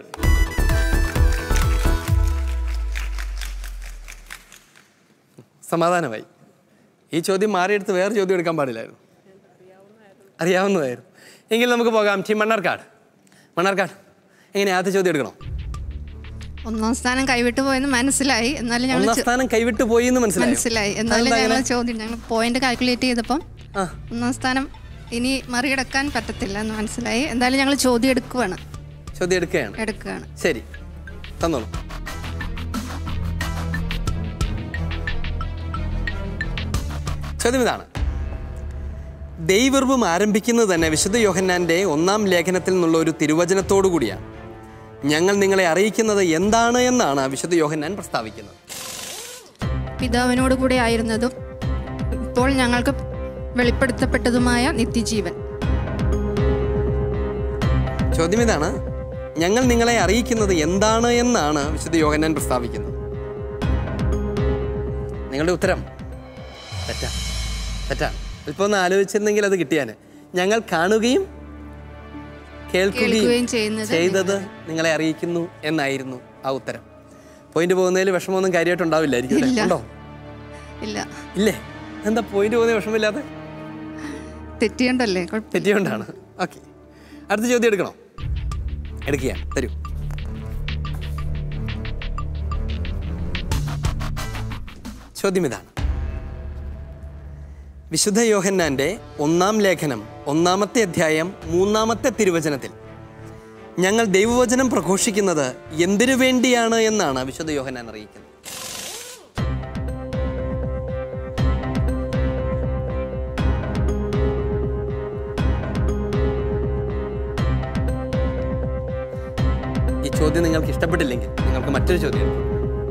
സമാധാനമായി ഈ ചോദ്യം മാറിയെടുത്ത് വേറെ ചോദ്യം എടുക്കാൻ പാടില്ലായിരുന്നു അറിയാവുന്നതായിരുന്നു എങ്കിൽ നമുക്ക് പോകാം ടീം മണ്ണാർക്കാട് മണ്ണാർക്കാട് എങ്ങനെ ആദ്യത്തെ ചോദ്യം എടുക്കണോ ഒന്നാം സ്ഥാനം കൈവിട്ടു പോയെന്ന് മനസ്സിലായി എന്നാലും ഞങ്ങൾ ഒന്നാം സ്ഥാനം കൈവിട്ട് പോയി എന്ന് മനസ്സിലായോ? മനസ്സിലായി എന്നാലും അതെന്താ ഞങ്ങൾ അങ്ങനെ? ചോദ്യം ഞങ്ങൾ പോയിന്റ് കാൽക്കുലേറ്റ് ചെയ്തപ്പം ഒന്നാം സ്ഥാനം ഇനി മറികടക്കാൻ പറ്റത്തില്ല എന്ന് മനസ്സിലായി എന്തായാലും ഞങ്ങൾ ചോദ്യം എടുക്കുവാണ് ചോദ്യം എടുക്കുകയാണ് എടുക്കുകയാണ് ശരി തന്നോളൂ ചോദ്യം ഇതാണ് ദൈവർബം ആരംഭിക്കുന്നത് തന്നെ വിശുദ്ധ യോഹന്നാന്റെ ഒന്നാം ലേഖനത്തിൽ നിന്നുള്ള ഒരു തിരുവചനത്തോടു കൂടിയാണ് ഞങ്ങൾ നിങ്ങളെ അറിയിക്കുന്നത് എന്താണ് എന്നാണ് വിശുദ്ധ യോഹന്നാൻ പ്രസ്താവിക്കുന്നത് പിതാവിനോട് കൂടെ ആയിരുന്നതും ഇപ്പോൾ ഞങ്ങൾക്ക് വെളിപ്പെടുത്തപ്പെട്ടതുമായ നിത്യജീവൻ ചോദ്യം ഇതാണ് ഞങ്ങൾ നിങ്ങളെ അറിയിക്കുന്നത് എന്താണ് എന്നാണ് വിശുദ്ധ യോഹന്നാൻ പ്രസ്താവിക്കുന്നത് നിങ്ങളുടെ ഉത്തരം തെറ്റാ തെറ്റാണ് അല്പം ഒന്ന് ആലോചിച്ചിരുന്നെങ്കിൽ അത് കിട്ടിയാന് ഞങ്ങൾ കാണുകയും കേൾക്കുകയും കേൾക്കുകയും ചെയ്യുന്നത് ചെയ്തത് നിങ്ങളെ അറിയിക്കുന്നു എന്നായിരുന്നു ആ ഉത്തരം പോയിന്റ് പോകുന്നതിൽ വിഷമമൊന്നും കാര്യമായിട്ടുണ്ടാവില്ലായിരിക്കും അല്ലേ? ഇല്ല. ഉണ്ടോ ഇല്ല ഇല്ലേ എന്താ പോയിന്റ് പോകുന്ന വിഷമില്ലാതെ തെറ്റിയണ്ടല്ലേ കുഴപ്പ- തെറ്റിയോണ്ടാണ് ഓക്കെ അടുത്ത ചോദ്യം എടുക്കണോ എടുക്കുക തരൂ ചോദ്യം ഇതാണ് വിശുദ്ധ യോഹന്നാന്റെ ഒന്നാം ലേഖനം ഒന്നാമത്തെ അധ്യായം മൂന്നാമത്തെ തിരുവചനത്തിൽ ഞങ്ങൾ ദൈവവചനം പ്രഘോഷിക്കുന്നത് എന്തിനു വേണ്ടിയാണ് എന്നാണ് വിശുദ്ധ യോഹന്നാൻ അറിയിക്കുന്നത് ഈ ചോദ്യം നിങ്ങൾക്ക് ഇഷ്ടപ്പെട്ടില്ലെങ്കിൽ നിങ്ങൾക്ക് മറ്റൊരു ചോദ്യം എടുക്കാം.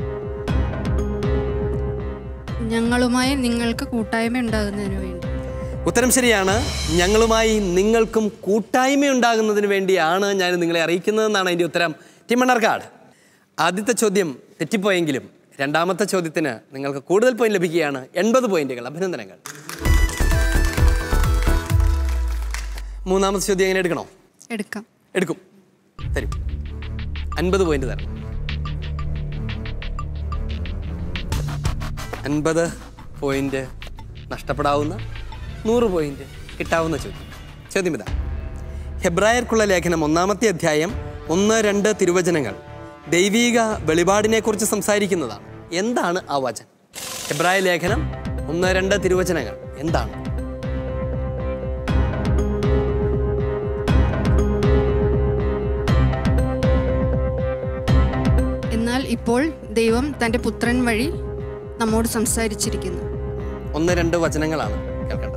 ഞങ്ങളുമായി നിങ്ങൾക്ക് കൂട്ടായ്മ ഉണ്ടാകുന്നതിന് വേണ്ടി ഉത്തരം ശരിയാണ് ഞങ്ങളുമായി നിങ്ങൾക്കും കൂട്ടായ്മ ഉണ്ടാകുന്നതിന് വേണ്ടിയാണ് ഞാൻ നിങ്ങളെ അറിയിക്കുന്നതെന്നാണ് അതിൻ്റെ ഉത്തരം ടിമണ്ണർക്കാട് ആദ്യത്തെ ചോദ്യം തെറ്റിപ്പോയെങ്കിലും രണ്ടാമത്തെ ചോദ്യത്തിന് നിങ്ങൾക്ക് കൂടുതൽ പോയിന്റ് ലഭിക്കുകയാണ് എൺപത് പോയിന്റുകൾ അഭിനന്ദനങ്ങൾ മൂന്നാമത്തെ ചോദ്യം എങ്ങനെ എടുക്കണോ എടുക്കാം എടുക്കും തരും അൻപത് പോയിന്റ് തരണം അൻപത് പോയിന്റ് നഷ്ടപ്പെടാവുന്ന നൂറ് പോയിന്റ് കിട്ടാവുന്ന ചോദ്യം ചോദ്യം ഇതാ ഹെബ്രായർക്കുള്ള ലേഖനം ഒന്നാമത്തെ അധ്യായം ഒന്ന് രണ്ട് തിരുവചനങ്ങൾ ദൈവീക വെളിപാടിനെക്കുറിച്ച് സംസാരിക്കുന്നതാണ് എന്താണ് ആ വചനം ഹെബ്രായ ലേഖനം ഒന്ന് രണ്ട് തിരുവചനങ്ങൾ എന്താണ് എന്നാൽ ഇപ്പോൾ ദൈവം തൻ്റെ പുത്രൻ വഴി നമ്മോട് സംസാരിച്ചിരിക്കുന്നു ഒന്ന് രണ്ട് വചനങ്ങളാണ് കേൾക്കേണ്ടത്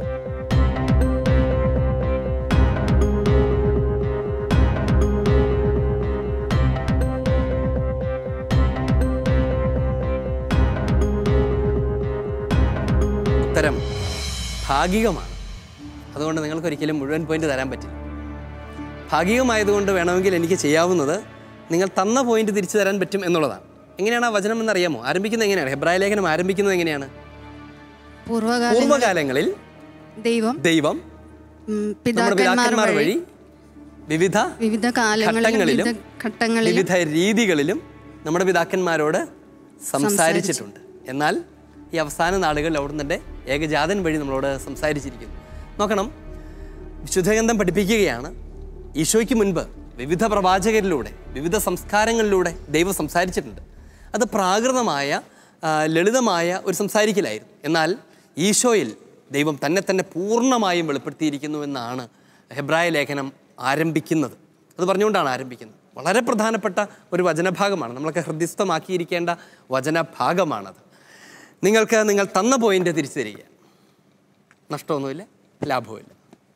ഉത്തരം ഭാഗികമാണ് അതുകൊണ്ട് നിങ്ങൾക്ക് ഒരിക്കലും മുഴുവൻ പോയിന്റ് തരാൻ പറ്റില്ല ഭാഗികമായതുകൊണ്ട് വേണമെങ്കിൽ എനിക്ക് ചെയ്യാവുന്നത് നിങ്ങൾ തന്ന പോയിന്റ് തിരിച്ചു തരാൻ പറ്റും എന്നുള്ളതാണ് എങ്ങനെയാണ് ആ വചനം എന്നറിയാമോ ആരംഭിക്കുന്നത് എങ്ങനെയാണ് ഹെബ്രായ ലേഖനം ആരംഭിക്കുന്നത് എങ്ങനെയാണ് പൂർവ്വകാല പൂർവ്വകാലങ്ങളിൽ ദൈവം ദൈവം ഉം, നമ്മുടെ പിതാക്കന്മാർ പിതാക്കന്മാർ വഴി വഴി വിവിധ വിവിധ കാലങ്ങളിലും ഘട്ടങ്ങളിലും വിവിധ ഘട്ടങ്ങളിലും വിവിധ രീതികളിലും നമ്മുടെ പിതാക്കന്മാരോട് സംസാരിച്ചിട്ടുണ്ട് എന്നാൽ ഈ അവസാന നാളുകളിൽ അവിടുന്ന് ഏകജാതൻ വഴി നമ്മളോട് സംസാരിച്ചിരിക്കുന്നു നോക്കണം വിശുദ്ധഗന്ധം പഠിപ്പിക്കുകയാണ് ഈശോയ്ക്ക് മുൻപ് വിവിധ പ്രവാചകരിലൂടെ വിവിധ സംസ്കാരങ്ങളിലൂടെ ദൈവം സംസാരിച്ചിട്ടുണ്ട് അത് പ്രാകൃതമായ ആ, ലളിതമായ ഒരു സംസാരിക്കലായിരുന്നു എന്നാൽ ഈശോയിൽ ദൈവം തന്നെ തന്നെ പൂർണ്ണമായും വെളിപ്പെടുത്തിയിരിക്കുന്നു എന്നാണ് ഹെബ്രായ ലേഖനം ആരംഭിക്കുന്നത് അത് പറഞ്ഞുകൊണ്ടാണ് ആരംഭിക്കുന്നത് വളരെ പ്രധാനപ്പെട്ട ഒരു വചനഭാഗമാണ് നമ്മളൊക്കെ ഹൃദയസ്ഥമാക്കിയിരിക്കേണ്ട വചനഭാഗമാണത് നിങ്ങൾക്ക് നിങ്ങൾ തന്ന പോയിന്റ് തിരിച്ചു തരിക നഷ്ടമൊന്നുമില്ല ലാഭവുമില്ല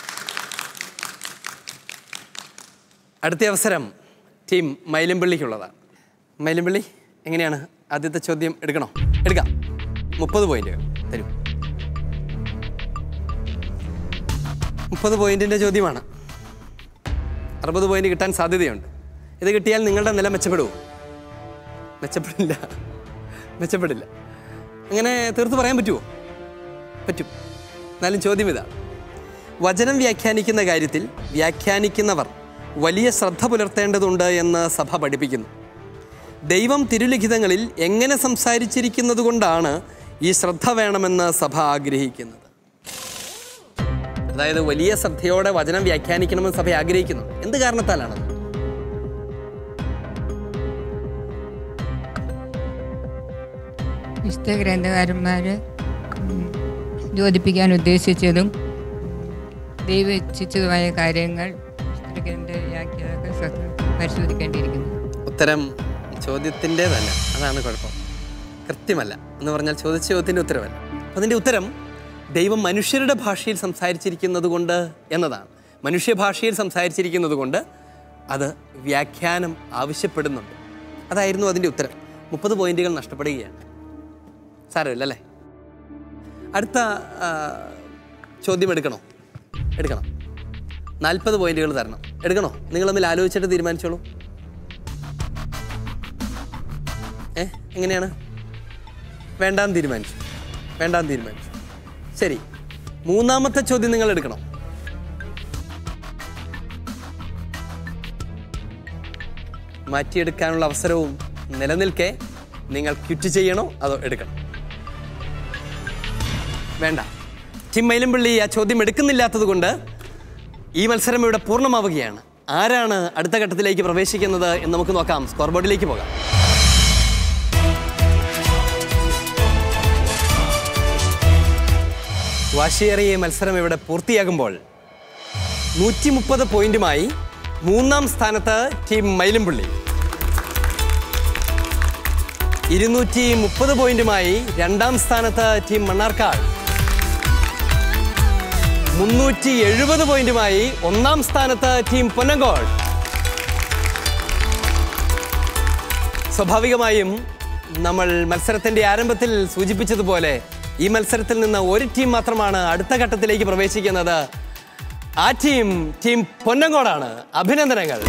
അടുത്ത അവസരം ടീം മൈലമ്പള്ളിക്കുള്ളതാണ് മൈലമ്പള്ളി എങ്ങനെയാണ് ആദ്യത്തെ ചോദ്യം എടുക്കണോ എടുക്കാം മുപ്പത് പോയിന്റുകൾ തരൂ മുപ്പത് പോയിന്റിൻ്റെ ചോദ്യമാണ് അറുപത് പോയിന്റ് കിട്ടാൻ സാധ്യതയുണ്ട് ഇത് കിട്ടിയാൽ നിങ്ങളുടെ നില മെച്ചപ്പെടുമോ മെച്ചപ്പെടില്ല മെച്ചപ്പെടില്ല അങ്ങനെ തീർത്ത് പറയാൻ പറ്റുമോ പറ്റും എന്നാലും ചോദ്യം ഇതാണ് വചനം വ്യാഖ്യാനിക്കുന്ന കാര്യത്തിൽ വ്യാഖ്യാനിക്കുന്നവർ വലിയ ശ്രദ്ധ പുലർത്തേണ്ടതുണ്ട് എന്ന് സഭ പഠിപ്പിക്കുന്നു ദൈവം തിരുലിഖിതങ്ങളിൽ എങ്ങനെ സംസാരിച്ചിരിക്കുന്നത് കൊണ്ടാണ് ഈ ശ്രദ്ധ വേണമെന്ന് സഭ ആഗ്രഹിക്കുന്നത് അതായത് വലിയ ശ്രദ്ധയോടെ വചനം വ്യാഖ്യാനിക്കണമെന്ന് സഭ ആഗ്രഹിക്കുന്നു എന്ത് കാരണത്താലാണ് വിശുദ്ധ ഗ്രന്ഥകാരന്മാർ യോജിപ്പിക്കാൻ ഉദ്ദേശിച്ചതും ദൈവം ഇച്ഛിച്ചതുമായ കാര്യങ്ങൾ വിശുദ്ധ ഗ്രന്ഥ വ്യാഖ്യാതാക്കൾ ശ്രദ്ധ പരിശോധിക്കേണ്ടിയിരിക്കുന്നു ഉത്തരം ചോദ്യത്തിൻ്റെതല്ല അതാണ് കുഴപ്പം കൃത്യമല്ല എന്ന് പറഞ്ഞാൽ ചോദിച്ച ചോദ്യത്തിൻ്റെ ഉത്തരവല്ല അപ്പം അതിൻ്റെ ഉത്തരം ദൈവം മനുഷ്യരുടെ ഭാഷയിൽ സംസാരിച്ചിരിക്കുന്നത് കൊണ്ട് എന്നതാണ് മനുഷ്യ ഭാഷയിൽ സംസാരിച്ചിരിക്കുന്നത് കൊണ്ട് അത് വ്യാഖ്യാനം ആവശ്യപ്പെടുന്നുണ്ട് അതായിരുന്നു അതിൻ്റെ ഉത്തരം മുപ്പത് പോയിന്റുകൾ നഷ്ടപ്പെടുകയാണ് സാരമില്ല അല്ലേ അടുത്ത ആ, ചോദ്യം എടുക്കണോ എടുക്കണം നാൽപ്പത് പോയിന്റുകൾ തരണം എടുക്കണോ നിങ്ങൾ തമ്മിൽ ആലോചിച്ചിട്ട് തീരുമാനിച്ചോളൂ ഏ എങ്ങനെയാണ് വേണ്ടാന്ന് തീരുമാനിച്ചു വേണ്ടാന്ന് തീരുമാനിച്ചു ശരി മൂന്നാമത്തെ ചോദ്യം നിങ്ങൾ എടുക്കണം മാറ്റിയെടുക്കാനുള്ള അവസരവും നിലനിൽക്കെ നിങ്ങൾ ക്വിറ്റ് ചെയ്യണോ അതോ എടുക്കണം വേണ്ട ടീം മൈലമ്പള്ളി ആ ചോദ്യം എടുക്കുന്നില്ലാത്തത് കൊണ്ട് ഈ മത്സരം ഇവിടെ പൂർണ്ണമാവുകയാണ് ആരാണ് അടുത്ത ഘട്ടത്തിലേക്ക് പ്രവേശിക്കുന്നത് എന്ന് നമുക്ക് നോക്കാം സ്കോർ ബോർഡിലേക്ക് പോകാം വാശിയേറിയ ഈ മത്സരം ഇവിടെ പൂർത്തിയാകുമ്പോൾ നൂറ്റി മുപ്പത് പോയിന്റുമായി മൂന്നാം സ്ഥാനത്ത് ടീം മൈലമ്പള്ളി ഇരുന്നൂറ്റി മുപ്പത് പോയിന്റുമായി രണ്ടാം സ്ഥാനത്ത് ടീം മണ്ണാർക്കാട് മുന്നൂറ്റി എഴുപത് പോയിന്റുമായി ഒന്നാം സ്ഥാനത്ത് ടീം പൊന്നങ്കോട് സ്വാഭാവികമായും നമ്മൾ മത്സരത്തിന്റെ ആരംഭത്തിൽ സൂചിപ്പിച്ചതുപോലെ ഈ മത്സരത്തിൽ നിന്ന് ഒരു ടീം മാത്രമാണ് അടുത്ത ഘട്ടത്തിലേക്ക് പ്രവേശിക്കുന്നത് ആ ടീം ടീം പൊന്നങ്കോടാണ് അഭിനന്ദനങ്ങൾ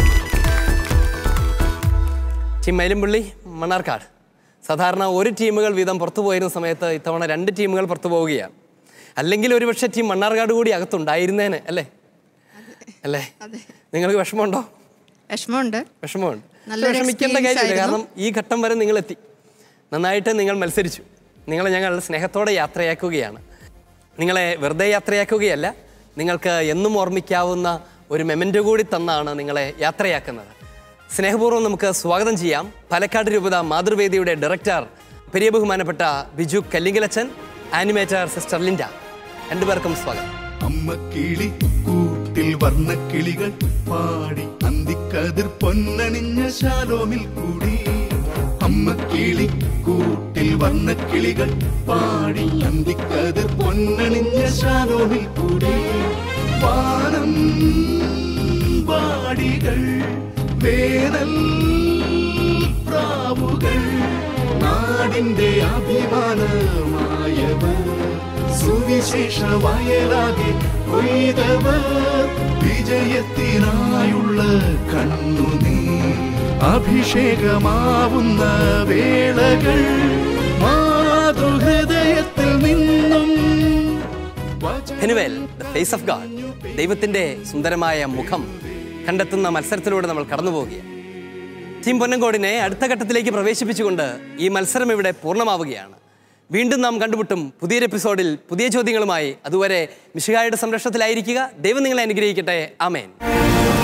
ടീം മൈലമ്പള്ളി മണ്ണാർക്കാട് സാധാരണ ഒരു ടീമുകൾ വീതം പുറത്തു പോയിരുന്ന സമയത്ത് ഇത്തവണ രണ്ട് ടീമുകൾ പുറത്തു പോവുകയാണ് അല്ലെങ്കിൽ ഒരുപക്ഷെ ടീം മണ്ണാർക്കാട് കൂടി അകത്തുണ്ടായിരുന്നേനെ അല്ലേ അല്ലേ നിങ്ങൾക്ക് വിഷമമുണ്ടോ വിഷമമുണ്ട് വിഷമമുണ്ട് നല്ലൊരു വിഷമിക്കേണ്ട experience കാര്യമില്ല ആയിരുന്നു. കാരണം ഈ ഘട്ടം വരെ നിങ്ങൾ എത്തി നന്നായിട്ട് നിങ്ങൾ മത്സരിച്ചു നിങ്ങളെ ഞങ്ങൾ സ്നേഹത്തോടെ യാത്രയാക്കുകയാണ് നിങ്ങളെ വെറുതെ യാത്രയാക്കുകയല്ല നിങ്ങൾക്ക് എന്നും ഓർമ്മിക്കാവുന്ന ഒരു മെമൻറ്റോ കൂടി തന്നാണ് നിങ്ങളെ യാത്രയാക്കുന്നത് സ്നേഹപൂർവ്വം നമുക്ക് സ്വാഗതം ചെയ്യാം പാലക്കാട് രൂപത മാതൃവേദിയുടെ ഡയറക്ടർ പെരിയ ബഹുമാനപ്പെട്ട ബിജു കല്ലിങ്കലച്ചൻ ആനിമേറ്റർ സിസ്റ്റർ ലിൻഡ രണ്ടുപേർക്കും സ്വാഗതം അമ്മ കിളി കൂട്ടിൽ വർണ്ണ കിളികൾ പാടി അന്തിക്കതിർ പൊന്നണിഞ്ഞ ശാലോമിൽ കൂടി അമ്മ കിളി കൂട്ടിൽ വർണ്ണ കിളികൾ പാടി അന്തിക്കതിർ പൊന്നണിഞ്ഞ ശാലോമിൽ കൂടി വാനം വാടികൾ വേനൽ പ്രാവുകൾ നാടിന്റെ അഭിമാനമായവർ സുവിശേഷ വയലാകെ കൊയ്തവർ വിജയത്തിനായുള്ള കണ്ണുനീ അഭിഷേകമാവുന്ന വേളകൾ മാതൃഹൃദയത്തിൽ നിന്നും Penuel the face of God ദൈവത്തിന്റെ സുന്ദരമായ മുഖം കണ്ടെത്തുന്ന മത്സരത്തിലൂടെ നമ്മൾ കടന്നു പോവുകയാണ് ടീം പൊന്നങ്കോടിനെ അടുത്ത ഘട്ടത്തിലേക്ക് പ്രവേശിപ്പിച്ചുകൊണ്ട് ഈ മത്സരം ഇവിടെ പൂർണ്ണമാവുകയാണ് വീണ്ടും നാം കണ്ടുമുട്ടും പുതിയൊരു എപ്പിസോഡിൽ പുതിയ ചോദ്യങ്ങളുമായി അതുവരെ മിശിഹായുടെ സംരക്ഷണത്തിലായിരിക്കുക ദൈവം നിങ്ങളെ അനുഗ്രഹിക്കട്ടെ ആമേൻ